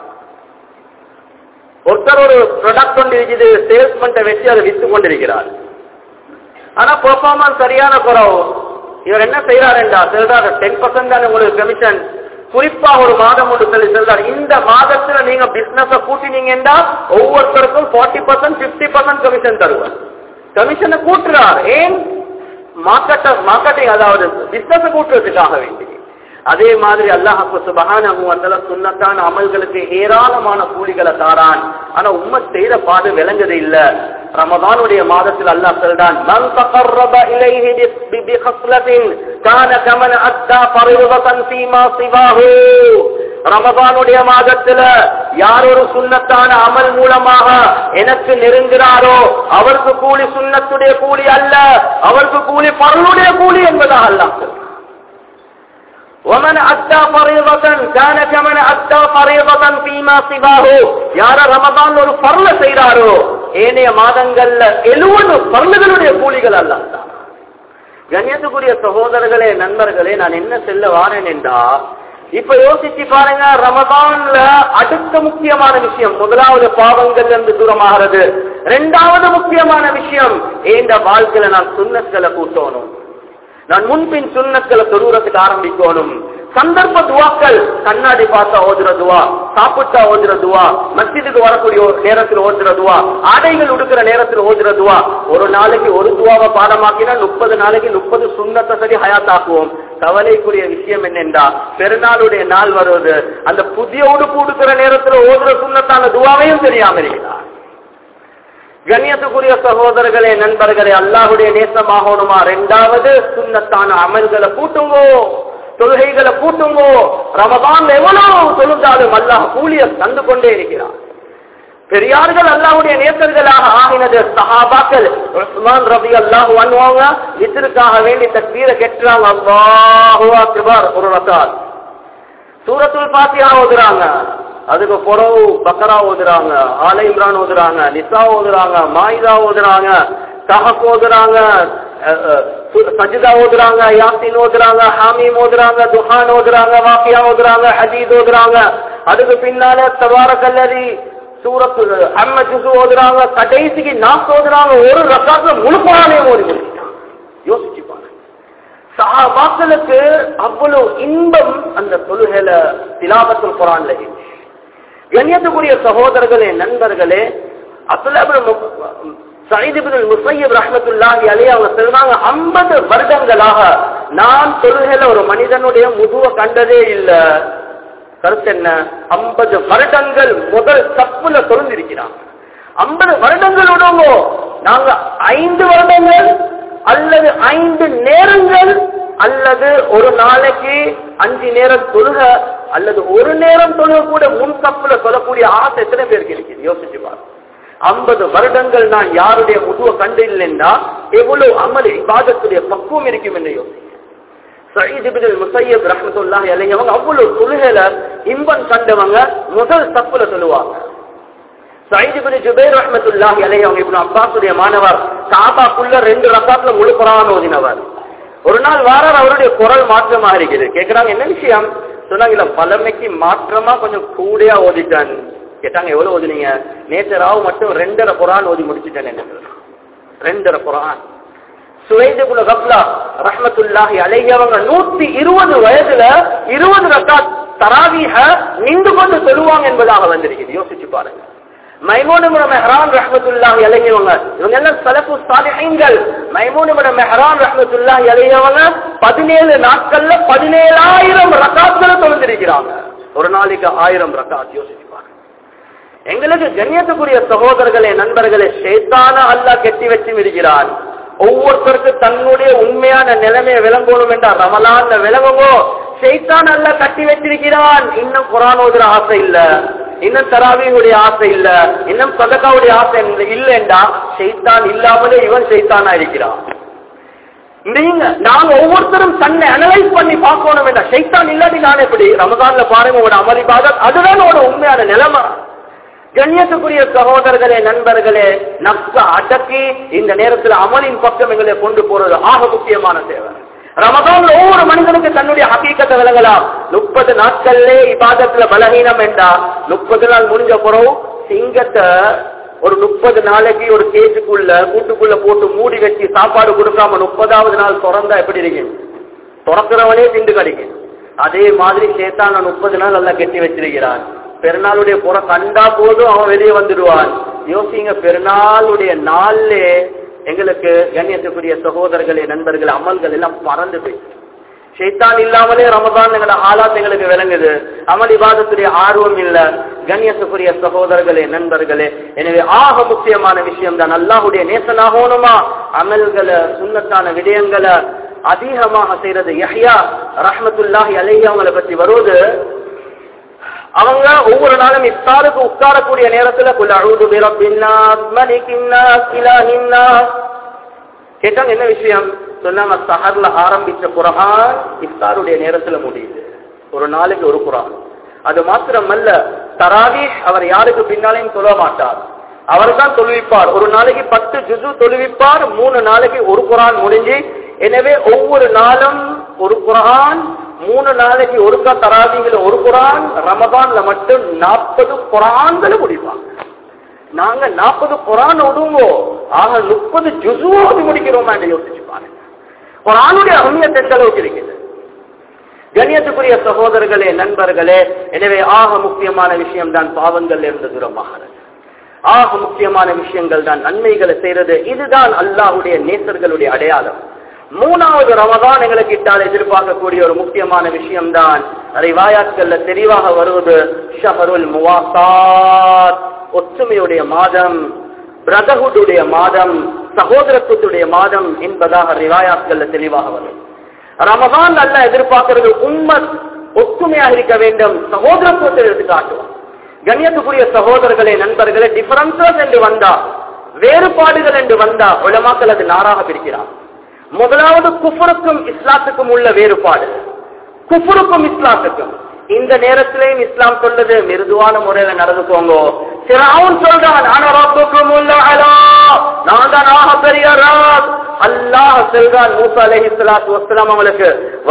ஒருத்தர் ஒரு ப்ராடக்ட் கொண்டு இருக்குது சேல்ஸ்மெண்ட்டை வச்சு அதை வித்து கொண்டிருக்கிறார் ஆனா பெர்ஃபார்மன்ஸ் சரியான குறவு இவர் என்ன செய்யறாருண்டா சொல்றாரு டென் பர்சன்ட் தான் உங்களுக்கு கமிஷன் குறிப்பா ஒரு மாதம் ஒன்று சொல்லி சொல்றாரு இந்த மாதத்துல நீங்க பிசினஸ் கூட்டினீங்கன்னா ஒவ்வொருத்தருக்கும் forty percent fifty percent commission தருவார் கமிஷனை கூட்டுறார் ஏன் மார்க்கெட்ட மார்க்கெட்டிங் அதாவது பிசினஸ் கூட்டுறதுக்காக வேண்டி அதே மாதிரி அல்லாஹு சுபஹானஹு வந்தல சுன்னத்தான அமல்களுக்கு ஏராளமான கூலிகளை தாரான் ஆனா உம்ம செய்யற பாடு விளங்குது இல்ல ரமதானுடைய மாதத்தில் அல்லாஹ் சொல்றான் மன் தகர்ரப இலைஹி பி பி ஹஸ்லத்தின் கான கமன் அத்தா ஃபரிதன் ஃபீமா சிவாஹு ரமதானுடைய மாதத்துல யார் ஒரு சுண்ணத்தான அமல் மூலமாக எனக்கு நெருங்குகிறாரோ அவருக்கு கூலி சுண்ணத்துடைய கூலி அல்ல அவருக்கு கூலி பரலுடைய கூலி என்பதாக அல்லாஹ் சொல்றான் ومن أدى فريضة كان كمن أدى فريضة فيما سواه யார ரமதான் ஒரு பரல செய்றாரோ ஏனைய மாதங்கள்ல எழுவது பரலுகளுடைய கூலிகள் அல்லாஹ் தான் கண்ணியத்துக்குரிய சகோதரர்களே நண்பர்களே நான் என்ன செல்ல வாரேன் என்றா இப்ப யோசிச்சு பாருங்க ரமதான்ல அடுத்த முக்கியமான விஷயம் முதலாவது பாவங்கள் இருந்து தூரமாகிறது இரண்டாவது முக்கியமான விஷயம் ஏண்ட வாழ்க்கையில நான் சுண்ணத்களை கூட்டணும் நான் முன்பின் சுண்ணத்களை தொழுறதுக்கு ஆரம்பிக்கணும் சந்தர்ப்ப துவாக்கள் கண்ணாடி பார்த்தா ஓதுற துவா சாப்பிட்டா ஓதுற துவா மஸ்ஜிதுக்கு வரக்கூடிய ஒரு நேரத்தில் ஓதுற துவா ஆடைகள் உடுக்கிற நேரத்தில் ஓதுற துவா ஒரு நாளைக்கு ஒரு துவாவை பாடமாக்கினா முப்பது நாளைக்கு முப்பது சுண்ணத்தை சரி ஹயாத்தாக்குவோம் கவலைக்குரிய விஷயம் என்னென்றா பெருநாளுடைய நாள் வருவது அந்த புதிய உடுப்பு உடுக்கிற நேரத்தில் ஓதுற சுண்ணத்தான துவாவையும் தெரியாம இருக்கிறார் கண்ணியத்துக்குரிய சகோதரர்களே நண்பர்களே அல்லாஹுடைய நேசமாகணுமா ரெண்டாவது சுண்ணத்தான அமல்களை கூட்டுங்கோ தொழுகைகளை கூட்டுங்கோ ரமதான் எவ்வளவு தொழுந்தாலும் அல்லாஹ் கூலிய தந்து கொண்டே இருக்கிறார் பெரியார்கள் அல்லாஹுடைய நேசர்களாக ஆகினது சஹாபாக்கள் உஸ்மான் ரபி அல்லாஹ் பண்ணுவாங்க இதற்காக வேண்டி தக்பீரை கெட்டுறாங்க அல்லாஹு அக்பர் ஒரு ரசாத் சூரத்துல் பாத்தியா ஓதுறாங்க அதுக்கு புறவு பக்கரா ஓதுறாங்க ஆலை இம்ரான் ஓதுறாங்க நிசா ஓதுறாங்க மாயிதா ஓதுறாங்க தஹப் ஓதுறாங்க சஜிதா ஓதுறாங்க யாசின் ஓதுறாங்க ஹாமீம் ஓதுறாங்க துஹான் ஓதுறாங்க வாக்கியா ஓதுறாங்க ஹதீத் ஓதுறாங்க அதுக்கு பின்னால தவார கல்லரி சூரத்து அம்ம ஜுசு ஓதுறாங்க கடைசிக்கு நாஸ் ஓதுறாங்க ஒரு ரசாத்துல முழு குரானே ஓதி முடிச்சிட்டாங்க யோசிச்சு பாருங்க சஹாபாக்களுக்கு அவ்வளவு இன்பம் அந்த தொழுகையில திலாபத்துல் குரான்ல இருந்துச்சு கண்ணியத்துக்குரிய சகோதரர்களே நண்பர்களே ஐம்பது வருடங்களாக நான் தொழுகையில ஒரு மனிதனுடைய முதுவ கண்டதே இல்ல கருத்து என்ன ஐம்பது வருடங்கள் முதல் தப்புல தொழுந்திருக்கிறாங்க ஐம்பது வருடங்கள் விடுவோம் நாங்க ஐந்து வருடங்கள் அல்லது ஐந்து நேரங்கள் அல்லது ஒரு நாளைக்கு அஞ்சு நேரம் தொழுக அல்லது ஒரு நேரம் தொழுக கூட முன் தப்புல சொல்லக்கூடிய ஆசை எத்தனை பேருக்கு இருக்குது யோசிச்சு பாருங்க ஐம்பது வருடங்கள் நான் யாருடைய முதுவை கண்டு இல்லைன்னா எவ்வளவு அமல் இபாதத்துடைய பக்குவம் இருக்கும் என்று யோசிக்க முசையப் ரஹமத்துல்லாஹி அலையவங்க அவ்வளவு தொழுகையில இன்பம் கண்டவங்க முதல் தப்புல சொல்லுவாங்க சைதிபின் ஜுபேர் ரஹமத்துல்லாஹி அலையவங்க இப்ப அப்பாசுடைய மாணவர் காபாக்குள்ள ரெண்டு ரசாத்துல முழு குரான் ஓதினவர் ஒரு நாள் வாரம் அவருடைய குரல் மாற்றமா இருக்குது கேக்குறாங்க என்ன விஷயம் சொன்னாங்க இல்ல பழமைக்கு மாற்றமா கொஞ்சம் கூடையா ஓதிட்டான் கேட்டாங்க எவ்வளவு ஓதுனீங்க நேற்று ராவு மட்டும் ரெண்டரை குரான் ஓதி முடிச்சுட்டேன் என்ன ரெண்டரை குரான் சுவைதுகுல கப்லா ரஹமத்துல்லாஹி அலையவங்க நூத்தி இருபது வயதுல இருபது ரக்காத் தராவீக நின்று கொண்டு சொல்லுவாங்க என்பதாக வந்திருக்குது யோசிச்சு பாருங்க மைமூனுமுட மெஹரான் ரஹமத்துல்லாஹி அலையவங்க இவங்க எல்லாம் சலப்பு சாலிஹீன்கள் மைமூனுமுட மெஹரான் ரஹமத்துல்லாஹி அலையவங்க பதினேழு நாட்கள்ல பதினேழாயிரம் ரக்காத்களை தொழுந்திருக்கிறாங்க ஒரு நாளைக்கு ஆயிரம் ரக்காத் யோசிச்சு பாருங்க எங்களுக்கு கண்ணியத்துக்குரிய சகோதரர்களே நண்பர்களே ஷேத்தான அல்லாஹ் கெட்டி வச்சு இருக்கிறான் ஒவ்வொருத்தருக்கு தன்னுடைய உண்மையான நிலைமையை விளங்கணும் என்றால் ரமலான்ல விளங்குமோ ஷெய்தான் அல்ல கட்டி வச்சிருக்கிறான் இன்னும் குரான் ஓதுற ஆசை இல்ல இன்னும் தராவியுடைய ஆசை இல்ல இன்னும் சதகாவுடைய ஆசை இல்லைண்டா ஷெய்தான் இல்லாமலே இவன் ஷெய்தானா இருக்கிறான் நீங்க நாங்க ஒவ்வொருத்தரும் தன்னை அனலைஸ் பண்ணி பார்க்கணும் வேண்டாம் ஷெய்தான் இல்லாட்டி நான் எப்படி ரமதான்ல பாருங்க உங்களோட அமளிபாக அதுதான் உங்களோட உண்மையான நிலைமை கண்ணியத்துக்குரிய சகோதரர்களே நண்பர்களே நப்ச அடக்கி இந்த நேரத்தில் அமலின் பக்கம் எங்களை கொண்டு போறது ஆக முக்கியமான சேவை ரமதான் ஒவ்வொரு மனிதனுக்கு தன்னுடைய ஹக்கீக்கத்தை விளங்கலாம் முப்பது நாட்கள்லே இபாதத்துல பலகீனம் என்றா முப்பது நாள் முடிஞ்ச பிறகு சிங்கத்தை ஒரு முப்பது நாளைக்கு ஒரு கேஜுக்குள்ள கூட்டுக்குள்ள போட்டு மூடி வச்சு சாப்பாடு கொடுக்காம முப்பதாவது நாள் திறந்தா எப்படி இருக்கும் திறக்கிறவனே திண்டு கிடைக்கும் அதே மாதிரி சேத்தான முப்பது நாள் நல்லா கெட்டி வச்சிருக்கிறான் பெருநாளுடைய புற கண்டா போதும் அவன் வெளியே வந்துடுவான் யோசிங்க பெருநாளுடைய நாள்லே எங்களுக்கு கண்ணியத்துக்குரிய சகோதரர்களே நண்பர்கள் அமல்கள் எல்லாம் பறந்து போய் ஷைத்தான் இல்லாமலே ரமதான் எங்களோட ஆளாத் எங்களுக்கு விளங்குது அமல் இபாதத்துடைய ஆர்வம் இல்ல கண்ணியத்துக்குரிய சகோதரர்களே நண்பர்களே எனவே ஆக முக்கியமான விஷயம் தான் அல்லாஹுடைய நேசனாகணுமா அமல்களை சுண்ணத்தான விடயங்களை அதிகமாக செய்யறது யஹ்யா ரஹ்மத்துல்லாஹி அலைஹி அவங்களை பற்றி வருவது அவங்க ஒவ்வொரு நாளும் இஃப்தாருக்கு உட்காரக்கூடிய நேரத்துல குல் அஊது பிரப்பின்னாஸ் மலிக்கின்னாஸ் இலாஹின்னாஸ் கேட்டாங்க என்ன விஷயம் சொன்னாங்க சஹர்ல ஆரம்பிச்ச குரான் இஃப்தாருடைய நேரத்துல முடியுது ஒரு நாளைக்கு ஒரு குரான் அது மாத்திரமல்ல தராவி அவர் யாருக்கு பின்னாலையும் சொல்ல மாட்டார் அவர் தான் தொழுவிப்பார் ஒரு நாளைக்கு பத்து ஜுசு தொழுவிப்பார் மூணு நாளைக்கு ஒரு குரான் முடிஞ்சு எனவே ஒவ்வொரு நாளும் ஒரு குரான் மூணு நாளைக்கு ஒருக்கா தராவிகள் ஒரு குரான் ரமதான்ல மட்டும் நாற்பது குரான்களை முடிப்பாங்க நாங்க நாற்பது குரான் விடுங்கோ ஆக முப்பது ஜுசுவோடு முடிக்கிறோமா என்று யோசிச்சு பாருங்க குரானுடைய அகமியத்தை எந்த அளவுக்கு இருக்குது கண்ணியத்துக்குரிய சகோதரர்களே நண்பர்களே எனவே ஆக முக்கியமான விஷயம் தான் பாவங்கள் இருந்து தூரமாகிறது ஆக முக்கியமான விஷயங்கள் தான் நன்மைகளை செய்யறது இதுதான் அல்லாஹுடைய நேசர்களுடைய அடையாளம் மூணாவது ரமதான் எங்களுக்கு இட்டால் எதிர்பார்க்கக்கூடிய ஒரு முக்கியமான விஷயம் தான் ரிவாயாத்கள்ல தெளிவாக வருவது ஷஹருல் முவாசாத் ஒற்றுமையுடைய மாதம் பிரதகுடைய மாதம் சகோதரத்துவத்துடைய மாதம் என்பதாக ரிவாயாத்கள்ல தெளிவாக வரும் ரமதான் அல்ல எதிர்பார்க்கிறது உம்மத் ஒற்றுமையாக இருக்க வேண்டும் சகோதரத்துவத்தை எடுத்து காட்டுவோம் கண்ணியத்துக்குரிய சகோதரர்களே நண்பர்களே டிஃபரன்சஸ் என்று வந்தா வேறுபாடுகள் என்று வந்தா உலமாக்கள் அது நாராக பிரிக்கிறார் முதலாவது குஃபருக்கும் இஸ்லாத்துக்கும் உள்ள வேறுபாடு குஃபருக்கும் இஸ்லாத்துக்கும் இந்த நேரத்திலேயும் இஸ்லாம் சொல்றது மிருதுவான முறையில நடந்துக்கோங்க சிறாவும் சொல்றான் நான் தான் ஆக பெரிய அல்லாஹ் செல்றான் மூசா அலஹி சலாத்து வசலாம் அவங்களுக்கு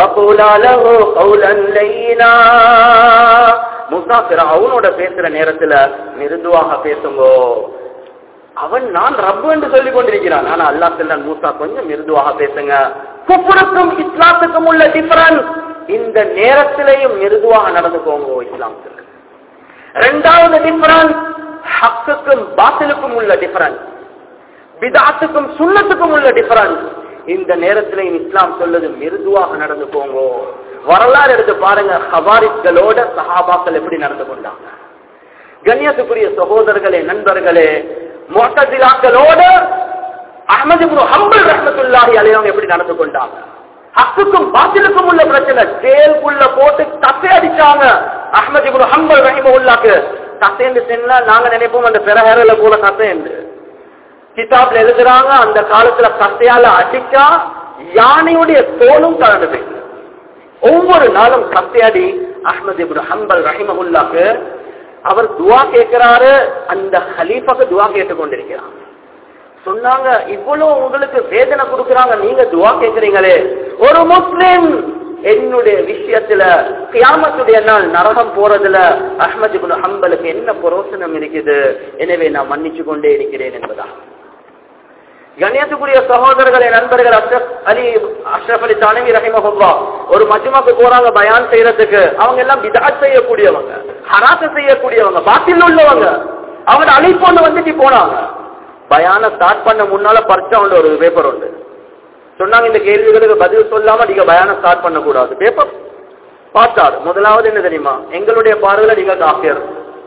மூசா அவனோட பேசுற நேரத்துல மிருதுவாக பேசுங்கோ அவன் நான் ரப்பு என்று சொல்லிக் கொண்டிருக்கிறான் ஆனா அல்லா செல்லான் மூசா கொஞ்சம் மிருதுவாக பேசுங்க குப்புருக்கும் இஸ்லாத்துக்கும் உள்ள டிஃபரன்ஸ் இந்த நேரத்திலேயும் மிருதுவாக நடந்துக்கோங்க இஸ்லாம் சொல்லுங்க ரெண்டாவது டிஃபரன்ஸ் ஹக்குக்கும் பாத்திலுக்கும் உள்ள டிஃபரன்ஸ் பிதாத்துக்கும் சுண்ணத்துக்கும் உள்ள டிஃபரன்ஸ் இந்த நேரத்திலையும் இஸ்லாம் சொல்லுது மிருதுவாக நடந்துக்கோங்க வரலாறு எடுத்து பாருங்க ஹவாரிஸ்களோட சஹாபாக்கள் எப்படி நடந்து கொண்டாங்க கண்ணியத்துக்குரிய சகோதரர்களே நண்பர்களே மொட்டதிலாக்களோட அஹமது ஹம்பல் ரஹமத்துல்லாஹி அலையவங்க எப்படி நடந்து கொண்டாங்க ஹக்குக்கும் பாத்திலுக்கும் உள்ள பிரச்சனை ஜெயிலுக்குள்ள போட்டு தசை அடிச்சாங்க அஹமது இப்னு ஹம்பல் ரஹிமவுல்லாக்கு தசைன்னு சொன்னா நாங்க நினைப்போம் அந்த பெரஹரல போல தசைன்னு கிதாப்ல எழுதுறாங்க அந்த காலத்துல கசையால அடிச்சா யானையுடைய தோலும் கலந்து போயிருக்கு ஒவ்வொரு நாளும் கசையடி அஹமது இப்னு ஹம்பல் ரஹிமவுல்லாக்கு அவர் துவா கேட்கிறாரு அந்த ஹலீஃபாக்கு துவா கேட்டுக் கொண்டிருக்கிறார் சொன்னாங்க இவ்வளவு உங்களுக்கு வேதனை கொடுக்கறாங்க நீங்க துவா கேட்கிறீங்களே ஒரு முஸ்லிம் என்னுடைய விஷயத்துல கியாமத்துடைய நாள் நரகம் போறதுல அஹ்மது இப்னு ஹம்பலுக்கு என்ன புரோசனம் இருக்குது எனவே நான் மன்னிச்சு கொண்டே இருக்கிறேன் என்பதா கண்ணியத்துக்குரிய சகோதரர்களே நண்பர்கள் அஷ்ரப் அலி அஷ்ரப் அலி தானவி ரஹிமஹுல்லா ஒரு மஜ்மாக்கு போறாங்க பயான் செய்யறதுக்கு அவங்க எல்லாம் பிதாத் செய்யக்கூடியவங்க ஹராச செய்யக்கூடியவங்க பாட்டில் உள்ளவங்க அவங்க அழைப்பொண்டு வந்துட்டு போனாங்க பயான ஸ்டார்ட் பண்ண முன்னால பரிச்சா உண்டு ஒரு பேப்பர் உண்டு சொன்னாங்க இந்த கேள்விகளுக்கு பதில் சொல்லாம நீங்க பயான ஸ்டார்ட் பண்ண கூடாது பேப்பர் பார்த்தாரு முதலாவது என்ன தெரியுமா எங்களுடைய பார்வையில நீங்க காப்பியர்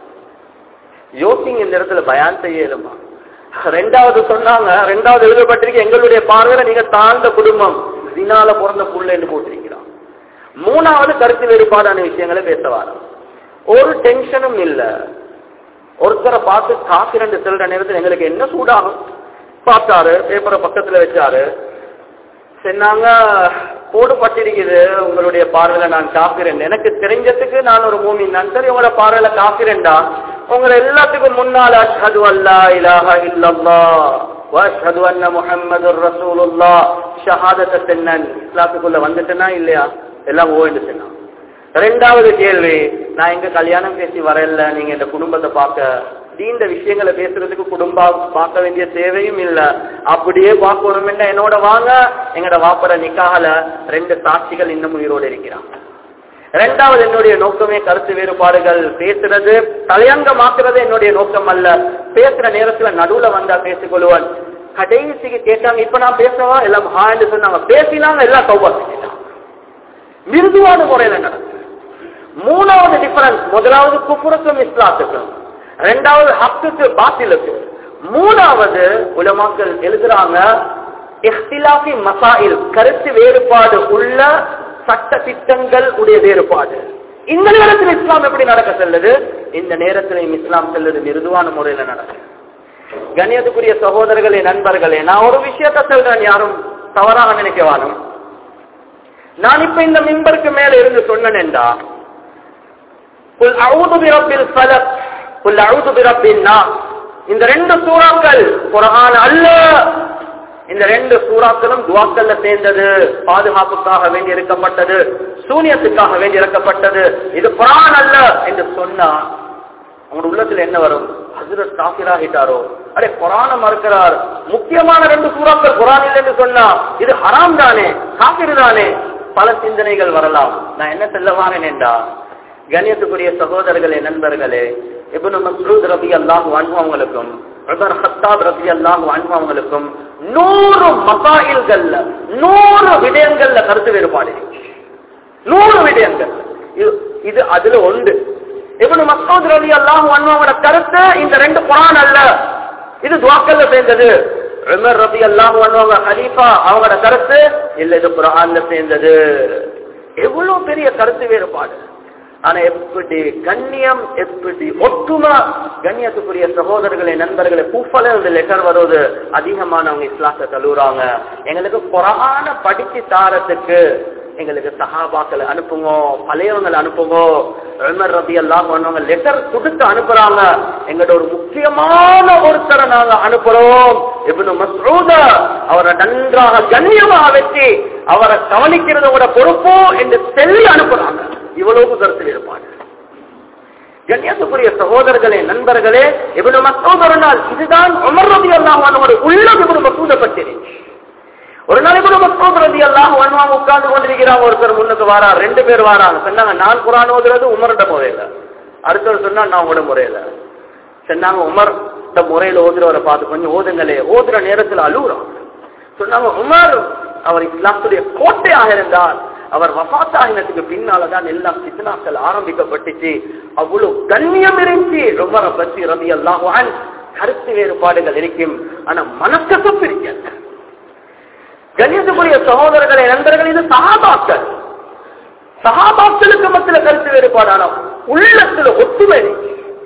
யோசிங்க இந்த இடத்துல பயான் செய்ய இயலுமா ரெண்டாவது சொன்னாங்க ரெண்டாவது எழுதப்பட்டிருக்கு எங்களுடைய பார்வையில நீங்க தாழ்ந்த குடும்பம் தினால பிறந்த புள்ளன்னு போட்டிருக்கிறான் மூணாவது கருத்து வேறுபாடான விஷயங்களை பேசவாரு ஒரு டென்ஷனும் இல்ல ஒருத்தரை பார்த்து காப்பிரண்டு செல்ற நேரத்தில் எங்களுக்கு என்ன சூடாகும் பார்த்தாரு பேப்பரை பக்கத்துல வச்சாரு சொன்னாங்க போடுபட்டிருக்குது உங்களுடைய பார்வையில நான் காப்பிரன் எனக்கு தெரிஞ்சதுக்கு நான் ஒரு மூமின் நான் சரி உங்களோட பார்வையில காப்பிரண்டா உங்களை எல்லாத்துக்கும் முன்னால் அஷ்ஹது அல்லா இலாஹ இல்லல்லா வஷ்ஹது அன்ன முஹம்மது ரசூலுல்லா ஷஹாதத்தை சென்னன் இஸ்லாத்துக்குள்ள வந்துட்டேனா இல்லையா எல்லாம் ஓய்ந்து சொன்னான் ரெண்டாவது கேள்வி நான் எங்க கல்யாணம் பேசி வரல நீங்க இந்த குடும்பத்தை பார்க்க இந்த விஷயங்களை பேசுறதுக்கு குடும்பம் பார்க்க வேண்டிய தேவையும் இல்ல அப்படியே பார்க்கணும் என்னோட வாங்க எங்கட வாப்பட நிக்காகல ரெண்டு சாட்சிகள் இன்னும் உயிரோடு இருக்கிறாங்க ரெண்டாவது என்னுடைய நோக்கமே கருத்து வேறுபாடுகள் பேசுறது தலையங்கமாக்குறது என்னுடைய நோக்கம் அல்ல பேசுற நேரத்துல நடுவுல வந்தா பேசிக்கொள்வான் கடைசிக்கு கேட்டாங்க இப்ப நான் பேசவா எல்லாம் ஹான்னு சொன்னாங்க பேசினாங்க எல்லாம் சௌபா செஞ்சிட்டாங்க மிருதுவான முறையில நடக்குது மூணாவது டிஃபரன்ஸ் முதலாவது குப்புறக்கும் இஸ்லாத்துக்கும் ரெண்டாவது ஹக்குக்கு பாத்திலுக்கு மூணாவது உலமாக்கள் எழுதுறாங்க இஹ்திலாஃபி மசாயில் கருத்து வேறுபாடு உள்ள சட்ட திட்டங்கள் உடைய வேறுபாடு இந்த நேரத்தில் இஸ்லாம் எப்படி நடக்க செல்லுது இந்த நேரத்திலையும் இஸ்லாம் செல்லுது மிருதுவான முறையில நடக்குது கண்ணியத்துக்குரிய சகோதரர்களே நண்பர்களே நான் ஒரு விஷயத்த சொல்றேன் யாரும் தவறாக நினைக்கவானும் நான் இப்ப இந்த மிம்பருக்கு மேல இருந்து சொன்னேன்டா குல் அவுது பிரபில் ஃபலக் குல் அவுது பிரபின் இந்த ரெண்டு சூறாக்கள் குரான் அல்ல இந்த ரெண்டு சூறாக்களும் துவாக்கல்ல சேர்ந்தது பாதுகாப்புக்காக வேண்டி இருக்கப்பட்டது சூனியத்துக்காக வேண்டி இறக்கப்பட்டது இது குரான் அல்ல என்று சொன்னா உங்களோட உள்ளத்துல என்ன வரும் ஹசரத் காஃபிராகிட்டாரோ அடே குரான மறுக்கிறார் முக்கியமான ரெண்டு சூறாக்கள் குரான் இல்லைன்னு சொன்னா இது ஹராம் தானே காஃபிர் தானே பல சிந்தனைகள் வரலாம் நான் என்ன சொல்ல வாங்கினேன்டா கண்ணியத்துக்குரிய சகோதரர்களே நண்பர்களே இப்னு மஸ்ரூத் ரபி அல்லாஹ் அவங்களுக்கும் உமர் ஹத்தாப் ரபி அல்லாஹ் அவங்களுக்கும் நூறு மசாயில்கள்ல நூறு விடயங்கள்ல கருத்து வேறுபாடு இருக்கு. நூறு விடயங்கள் இது- இது அதுல ஒன்று இவனு மசூத் ரவி அல்லாஹ் அவங்களோட கருத்து இந்த ரெண்டு குரான் அல்ல இது துவாக்கல்ல சேர்ந்தது உமர் ரபி அல்லாஹ் அவங்க ஹலீஃபா அவங்களோட கருத்து இல்ல இது குரான்ல சேர்ந்தது எவ்வளவு பெரிய கருத்து வேறுபாடு ஆனா எப்படி கண்ணியம் எப்படி ஒற்றுமை கண்ணியத்துக்குரிய சகோதரர்களே நண்பர்களே பூஃபல இந்த லெட்டர் வருவது அதிகமானவங்க இஸ்லாத்தை தழுவுறாங்க எங்களுக்கு குரான படிச்சு தாரத்துக்கு எங்களுக்கு சஹாபாக்களை அனுப்புங்க பழையவங்களை அனுப்புங்க உமர் ரபி எல்லாம் பண்ணுவாங்க லெட்டர் கொடுத்து அனுப்புறாங்க எங்களோட ஒரு முக்கியமான ஒருத்தரை நாங்க அனுப்புறோம் இப்னு மஸ்ரூத அவரை நன்றாக கண்ணியமாக வச்சு அவரை கவனிக்கிறதோட பொறுப்போ என்று சொல்லி அனுப்புறாங்க இவ்வளவு கருத்து வேறுபாடு கண்ணியத்துக்குரிய சகோதரர்களே நண்பர்களே இவனு மசூத் ஒரு நாள் இதுதான் உமர் ரபி அல்லாஹ் ஒரு உள்ளம் இவனு மசூத பற்றிருச்சு ஒரு நாள் இவனு மசூத் ரபி அல்லாஹ் வன்வாங்க உட்கார்ந்து கொண்டிருக்கிறாங்க ஒருத்தர் முன்னுக்கு வாரா ரெண்டு பேர் வாராங்க சொன்னாங்க நான் குரான் ஓதுறது உமர்ட முறையில அடுத்தவர் சொன்னா நான் உங்களோட முறையில சொன்னாங்க உமர் இந்த முறையில ஓதுறவரை பார்த்து கொஞ்சம் ஓதுங்களே ஓதுற நேரத்துல அழுகுறான் சொன்னாங்க உமர் அவர் இஸ்லாத்துடைய கோட்டையாக இருந்தார் அவர் வபாத்தாகினத்துக்கு பின்னாலதான் எல்லாம் சித்தனாக்கள் ஆரம்பிக்கப்பட்டுச்சு அவ்வளவு கண்ணியம் இருந்துச்சு ரொம்ப பத்தி ரவி அல்லாஹான் கருத்து வேறுபாடுகள் இருக்கும் ஆனா மனக்கசப்பு இருக்க கண்ணியத்துக்குரிய சகோதரர்களே நண்பர்கள் இது சகாபாக்கள் சகாபாக்களுக்கு மத்தியில கருத்து வேறுபாடான உள்ளத்துல ஒத்துமை இருக்கு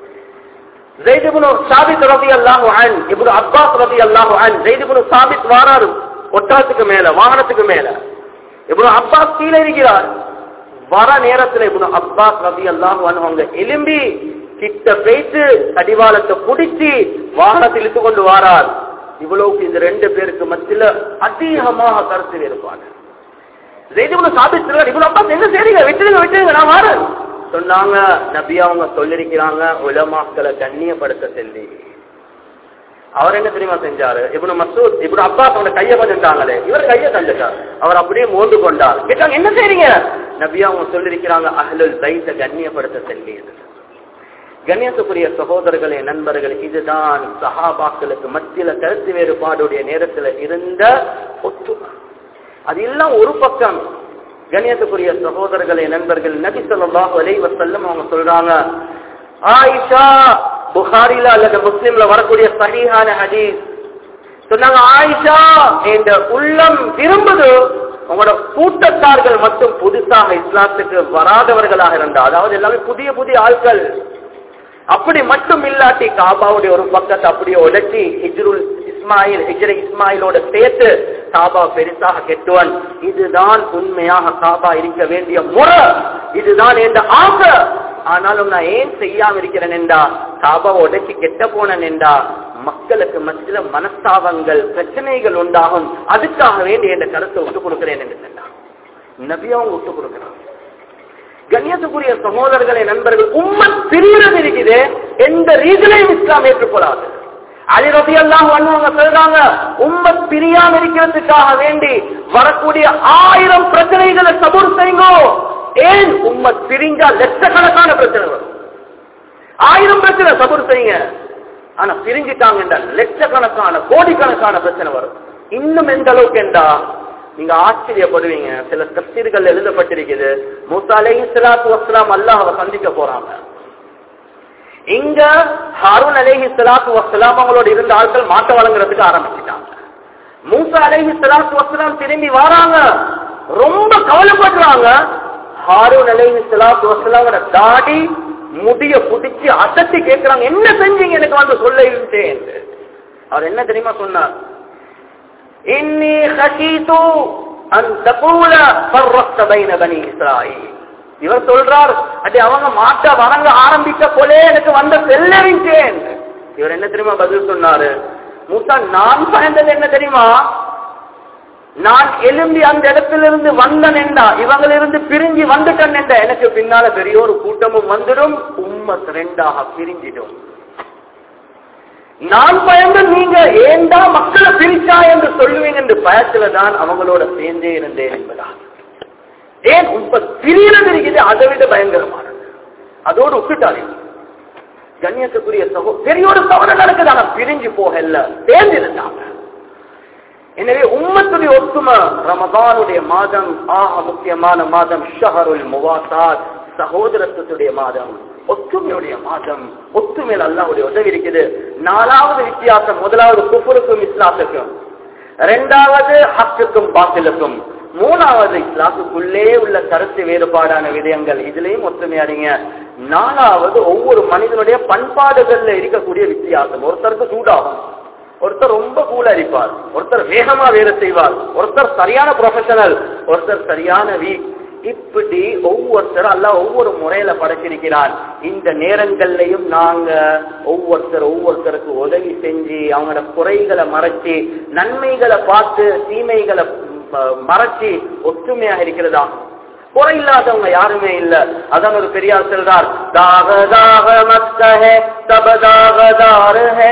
ஜெயித் இப்னு சாபித் ரலியல்லாஹு அன் இப்னு அப்பாஸ் ரலியல்லாஹு அன் ஜெயித் இப்னு சாபித் வாராரு ஒட்டகத்துக்கு மேல வாகனத்துக்கு மேல இப்னு அப்பாஸ் கீழே இருக்கிறார் வர நேரத்துல இப்னு அப்பாஸ் ரலியல்லாஹு அன்ஹு அவங்க எலும்பி கிட்ட பேச்சு கடிவாளத்தை புடிச்சு வாகனத்தில் இழுத்து கொண்டு வாரார் இவ்வளவுக்கு இந்த ரெண்டு பேருக்கு மத்தியில அதிகமாக கருத்து வேறுபாடு ஜெயித் இப்னு சாபித் சொல்றார் இப்னு அப்பாஸ் என்ன செய்றீங்க விட்டுருங்க விட்டுருங்க நான் வாரேன் சொன்னாங்க நபி அவங்க சொல்லிருக்கிறாங்க உலமாக்களை கண்ணியப்படுத்த சொல்லி அவர் என்ன தெரியுமா செஞ்சாரு இவனு மசூத் இப்படி அப்பா அவனோட கையை கொஞ்சிட்டாங்களே இவர் கையை தந்துட்டார் அவர் அப்படியே மோந்து கொண்டார் கேட்டாங்க என்ன செய்றீங்க நபி அவங்க சொல்லிருக்கிறாங்க அஹ்லுல் பைத்த கண்ணியப்படுத்த சொல்லி கண்ணியத்துக்குரிய சகோதரர்களே நண்பர்கள் இதுதான் சஹாபாக்களுக்கு மத்தியில கருத்து வேறுபாடுடைய நேரத்துல இருந்த ஒத்துமை அது எல்லாம் ஒரு பக்கம் கண்ணியத்துக்குரிய சகோதரர்களே நண்பர்கள் நபி ஸல்லல்லாஹு அலைஹி வஸல்லம் அவங்க சொல்றாங்க ஆயிஷா புகாரில அல்லது முஸ்லிம்ல வரக்கூடிய சஹீஹான ஹதீஸ் சொன்னாங்க ஆயிஷா என்ற உள்ளம் விரும்புது உங்களோட கூட்டத்தார்கள் மட்டும் புதுசாக இஸ்லாத்துக்கு வராதவர்களாக இருந்தா அதாவது எல்லாமே புதிய புதிய ஆட்கள் அப்படி மட்டும் இல்லாட்டி காபாவுடைய ஒரு பக்கத்தை அப்படியே உடைச்சி ஹிஜ்ருல் இஸ்மாயில் ஹிஜ்ர இஸ்மாயிலோட சேர்த்து காபா பெருசாக கெட்டுவன் இதுதான் உண்மையாக காபா இருக்க வேண்டிய முறை இதுதான் என்ற ஆசை ஆனாலும் நான் ஏன் செய்யாம இருக்கிறேன் என்றா காபா உடைச்சி கெட்ட போனேன் என்றா மக்களுக்கு மத்தியில மனஸ்தாபங்கள் பிரச்சனைகள் உண்டாகும் அதுக்காக வேண்டி என்ற கருத்தை விட்டு கொடுக்கிறேன் என்று சொன்னான் நபியாவும் விட்டு கொடுக்கிறான் கண்ணியத்துக்குரிய சகோதரர்களே நண்பர்கள் உம்மத் பிரிகிறது இருக்குது எந்த ரீதியிலையும் இஸ்லாம் ஏற்றுக்கொள்ளாது அலி ரபி எல்லாம் அவங்க சொல்றாங்க உம்மத் பிரியாம இருக்கிறதுக்காக வேண்டி வரக்கூடிய ஆயிரம் பிரச்சனைகளை சபூர் செய்யுங்கோ ஏன் உம்மத் பிரிஞ்சா லட்சக்கணக்கான பிரச்சனை வரும் ஆயிரம் பிரச்சனை சபூர் செய்யுங்க ஆனா பிரிஞ்சிட்டாங்க லட்சக்கணக்கான கோடிக்கணக்கான பிரச்சனை வரும் இன்னும் எந்த அளவுக்கு என்றா நீங்க ஆச்சரியப்படுவீங்க சில தப்சீர்கள் எழுதப்பட்டிருக்குது மூசா அலைஹி ஸலாத்து வஸ்ஸலாம் அல்லாஹ்வை சந்திக்க போறாங்க இங்க ஹாரூன் அலைஹி ஸலாத்து வஸ்ஸலாம் அவங்களோட இருந்த ஆட்கள் மாட்ட வழங்குறதுக்கு ஆரம்பிச்சிட்டாங்க மூசா அலைஹி ஸலாத்து வஸ்ஸலாம் திரும்பி வராங்க ரொம்ப கவலைப்படுறாங்க ஹாரூன் அலைஹி ஸலாத்து வஸ்ஸலாமோட தாடி முடிய புடிச்சு அசத்தி கேட்கிறாங்க என்ன செஞ்சீங்க எனக்கு வந்து சொல்ல இருந்தேன் அவர் என்ன தெரியுமா சொன்னார் இன்னி ஹஷீது அன் தகூல ஃபர்ரக்த பைன பனி இஸ்ராயீல் இவர் சொல்றார் அது அவங்க மாட்ட வணங்க ஆரம்பிக்க போலே எனக்கு வந்த செல்லறிஞ்சேன் இவர் என்ன தெரியுமா பதில் சொன்னாரு மூசா நான் பயந்தது என்ன தெரியுமா நான் எழும்பி அந்த இடத்திலிருந்து வந்தன் என்றா இவங்களிருந்து பிரிஞ்சு வந்துட்டேன் என்ற எனக்கு பின்னால பெரிய ஒரு கூட்டமும் வந்துடும் உம்மத் ரெண்டாக பிரிஞ்சிடும் நான் பயந்து நீங்க ஏண்டா மக்களை பிரிச்சா என்று சொல்லுவீங்க என்று பயத்துல தான் அவங்களோட சேர்ந்தே இருந்தேன் என்பதா ஏன் உப்ப பிரியறது இருக்குது அதை விட பயங்கரமானது அதோடு விட்டுட்டாரு கண்ணியத்துக்குரிய சகோ பெரிய ஒரு தவறு நடக்குது ஆனா பிரிஞ்சு போகல சேர்ந்து இருந்தாங்க எனவே உம்மத்துடைய ஒத்துமை ரமதானுடைய மாதம் ஆக முக்கியமான மாதம் ஷஹருல் முவாசாத் சகோதரத்துடைய மாதம் ஒற்றுமையுடைய மாதம் ஒற்றுமையில் அல்லாவுடைய உதவி இருக்குது நாலாவது வித்தியாசம் முதலாவது குஃபருக்கும் இஸ்லாத்துக்கும் இரண்டாவது ஹக்குக்கும் பாத்திலுக்கும் மூணாவது இஸ்லாத்துக்குள்ளே உள்ள கருத்து வேறுபாடான விடயங்கள் இதுலயும் ஒற்றுமையாடிங்க நாலாவது ஒவ்வொரு மனிதனுடைய பண்பாடுகள்ல இருக்கக்கூடிய வித்தியாசம் ஒருத்தருக்கு சூடாகும் ஒருத்தர் ரொம்ப கூல அடிப்பார் ஒருத்தர் வேகமா வேலை செய்வார் ஒருத்தர் சரியான ப்ரொஃபஷனல் ஒருத்தர் சரியான வீக் இப்படி ஒவ்வொருத்தரும் அல்ல ஒவ்வொரு முறையில படைச்சிருக்கிறான் இந்த நேரங்கள்லயும் நாங்க ஒவ்வொருத்தர் ஒவ்வொருத்தருக்கு உதவி செஞ்சு அவங்களோட குறைகளை மறைச்சு நன்மைகளை பார்த்து தீமைகளை மறைச்சு ஒற்றுமையாக இருக்கிறதா குறை இல்லாதவங்க யாருமே இல்ல அதான் ஒரு பெரியார் சொல்றார் தாக தாக மஸ்தே தப தாகதார் ஹே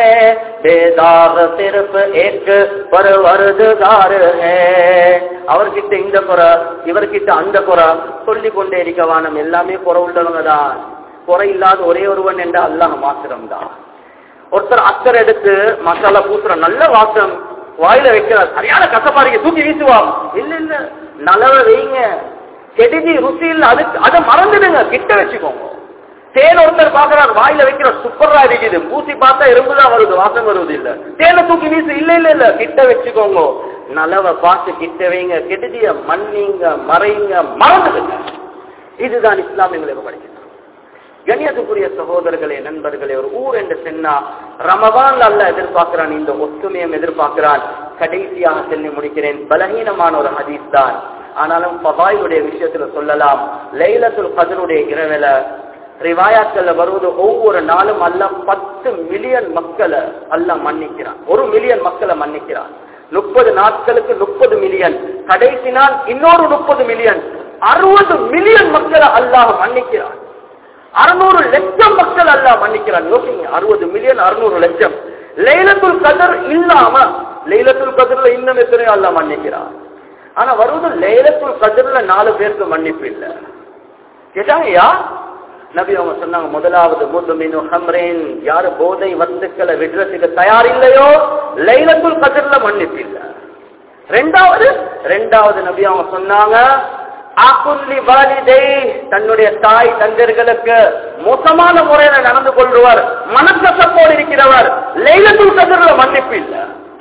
பேதாக சிறப்பு ஏக்கு பருவருதுதார் ஹே அவர்கிட்ட இந்த குறை இவர்கிட்ட அந்த குறை சொல்லி கொண்டே இருக்க வானம் எல்லாமே குறை உள்ளவங்க தான் குறை இல்லாத ஒரே ஒருவன் என்ற அல்லாஹ் மாத்திரம் தான் ஒருத்தர் அக்கறை எடுத்து மசாலா பூசுற நல்ல வாசம் வாயில வைக்கிறார் சரியான கசப்பாரிக்க தூக்கி வீசுவா இல்ல இல்ல நலவ வைங்க கெடுதி ருசி இல்ல அது அதை மறந்துடுங்க கிட்ட வச்சுக்கோங்க தேன் ஒருத்தர் பாக்குறாரு வாயில வைக்கிற சூப்பரா இருக்குது பூசி பார்த்தா எறும்புதான் வருது வாசம் வருவது இல்ல தேனை தூக்கி வீசு இல்ல இல்ல இல்ல கிட்ட வச்சுக்கோங்க நலவை பார்த்து கிட்ட வைங்க கெடுதிய மன்னிங்க மறைங்க மறந்துடுங்க இதுதான் இஸ்லாமியங்களுக்கு படிக்கிறது கண்ணியத்துக்குரிய சகோதரர்களே நண்பர்களே ஒரு ஊர் என்று சொன்னா ரமதான் அல்ல எதிர்பார்க்கிறான் இந்த ஒத்துமையம் எதிர்பார்க்கிறான் கடைசியாக சொல்லி முடிக்கிறேன் பலகீனமான ஒரு ஹதீஸ் தான் ஆனாலும் பபாயுடைய விஷயத்துல சொல்லலாம் லைலத்துல் கதருடைய இரவில ரிவாயாக்கள்ல வருவது ஒவ்வொரு நாளும் அல்ல பத்து மில்லியன் மக்களை அல்ல மன்னிக்கிறான் ஒரு மில்லியன் மக்களை மன்னிக்கிறான் முப்பது நாட்களுக்கு முப்பது மில்லியன் கடைசி நாள் இன்னொரு முப்பது மில்லியன் அறுபது மில்லியன் மக்களை அல்லாஹ் மன்னிக்கிறான் அறுநூறு லட்சம் மக்கள் அல்ல மன்னிக்கிறான் யோசிங்க அறுபது மில்லியன் அறுநூறு லட்சம் லைலத்துல் கதர் இல்லாம லைலத்துல் கதர்ல இன்னும் எத்தனையோ அல்ல மன்னிக்கிறான் ஆனா வருவது லைலத்துல் கதர்ல நாலு பேருக்கு மன்னிப்பு இல்ல கேட்டாங்கய்யா நபி அவங்க சொன்னாங்க முதலாவது முதுமினு ஹம்ரேன் யாரு போதை வஸ்துக்களை விடுறதுக்கு தயார் இல்லையோ லைலத்துல் கதர்ல மன்னிப்பு இல்ல ரெண்டாவது ரெண்டாவது நபி அவங்க சொன்னாங்க ஆக்குல்லி வாலிதை தன்னுடைய தாய் தந்தர்களுக்கு மோசமான முறையில நடந்து கொள்றவர் மனக்கசப்போடு இருக்கிறவர் லைலத்துல் கதிரில மன்னிப்பு இல்ல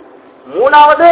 மூணாவது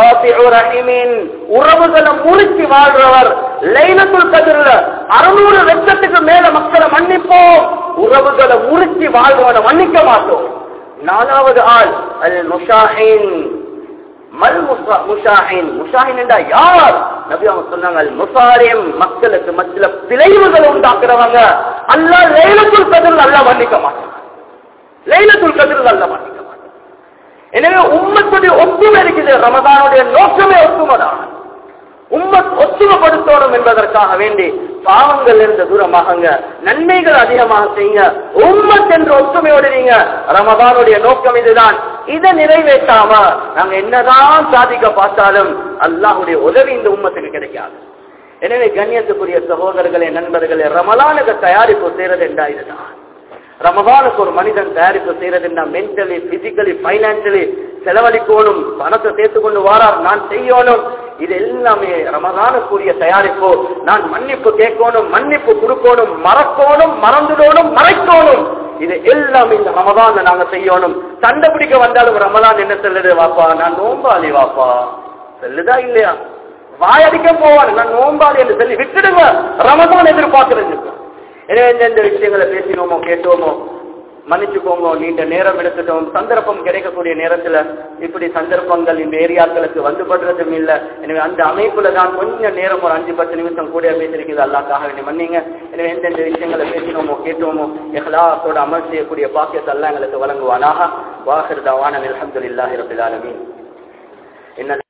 உறவுகளை முறிச்சு வாழ்றவர் லைலத்துல் கதிரில அறுநூறு லட்சத்துக்கு மேல மக்களை மன்னிப்போம் உறவுகளை முறிச்சு வாழ்றவனை மன்னிக்க மாட்டோம் நாலாவது ஆள் அல் முஷாஹின் மல் முஷாஹின் முஷாஹின் என்றா யார் நபி அவங்க சொன்னாங்க முசாரியம் மக்களுக்கு மத்தியில பிழைவுகளை உண்டாக்குறவங்க அல்ல லைலத்துல் கதிரில் அல்ல மன்னிக்க மாட்டாங்க லைலத்துல் கதிரில் அல்ல மன்னிக்க மாட்டாங்க எனவே உம்மத்துடைய ஒத்துமை இருக்குது ரமதானுடைய நோக்கமே ஒத்துமை தான் உம்மத் ஒத்துமைப்படுத்தணும் என்பதற்காக வேண்டி பாவங்கள் இருந்து தூரமாகுங்க நன்மைகள் அதிகமாக செய்யுங்க உம்மத் என்ற ஒற்றுமையோடு நீங்க ரமதானுடைய நோக்கம் இதுதான் இதை நிறைவேற்றாம நாங்க என்னதான் சாதிக்க பார்த்தாலும் அல்லாஹுடைய உதவி இந்த உம்மத்துக்கு கிடைக்காது எனவே கண்ணியத்துக்குரிய சகோதரர்களே நண்பர்களே ரமலானுக்கு தயாரிப்பு செய்யறது என்றா இதுதான் ரமதானுக்கு ஒரு மனிதன் தயாரிப்பு செய்யறதுன்னா மென்டலி பிசிக்கலி பைனான்சியலி செலவழிக்கணும் பணத்தை சேர்த்து கொண்டு வாரார் நான் செய்யணும் இது எல்லாமே ரமதானுக்குரிய தயாரிப்பு நான் மன்னிப்பு கேட்கணும் மன்னிப்பு கொடுக்கணும் மறக்கணும் மறந்துடணும் மறைக்கணும் இது எல்லாம் இந்த ரமதான்ல நாங்க செய்யணும் சண்டை பிடிக்க வந்தாலும் ரமதான் என்ன சொல்லுது வாப்பா நான் நோம்பாளி வாப்பா சொல்லுதா இல்லையா வாயடிக்க போவான் நான் நோம்பாளி என்று சொல்லி விட்டுடுங்க ரமதான் எதிர்பார்க்கிறது எனவே எந்தெந்த விஷயங்களை பேசினோமோ கேட்டோமோ மன்னிச்சுக்கோங்க நீண்ட நேரம் எடுத்துட்டோம் சந்தர்ப்பம் கிடைக்கக்கூடிய நேரத்துல இப்படி சந்தர்ப்பங்கள் இந்த ஏரியாக்களுக்கு வந்துபடுறதும் இல்லை எனவே அந்த அமைப்புல தான் கொஞ்சம் நேரம் ஒரு அஞ்சு பத்து நிமிஷம் கூட பேசிருக்குது அல்லாக்காக வேண்டி மன்னிங்க எனவே எந்தெந்த விஷயங்களை பேசினோமோ கேட்டோமோ எஹ்லாத்தோட அமல் செய்யக்கூடிய பாக்கியத்தை எல்லாம் எங்களுக்கு வழங்குவானாக வாஹிர் தவான அல்ஹம்துலில்லாஹி ரபில் ஆலமீன் என்ன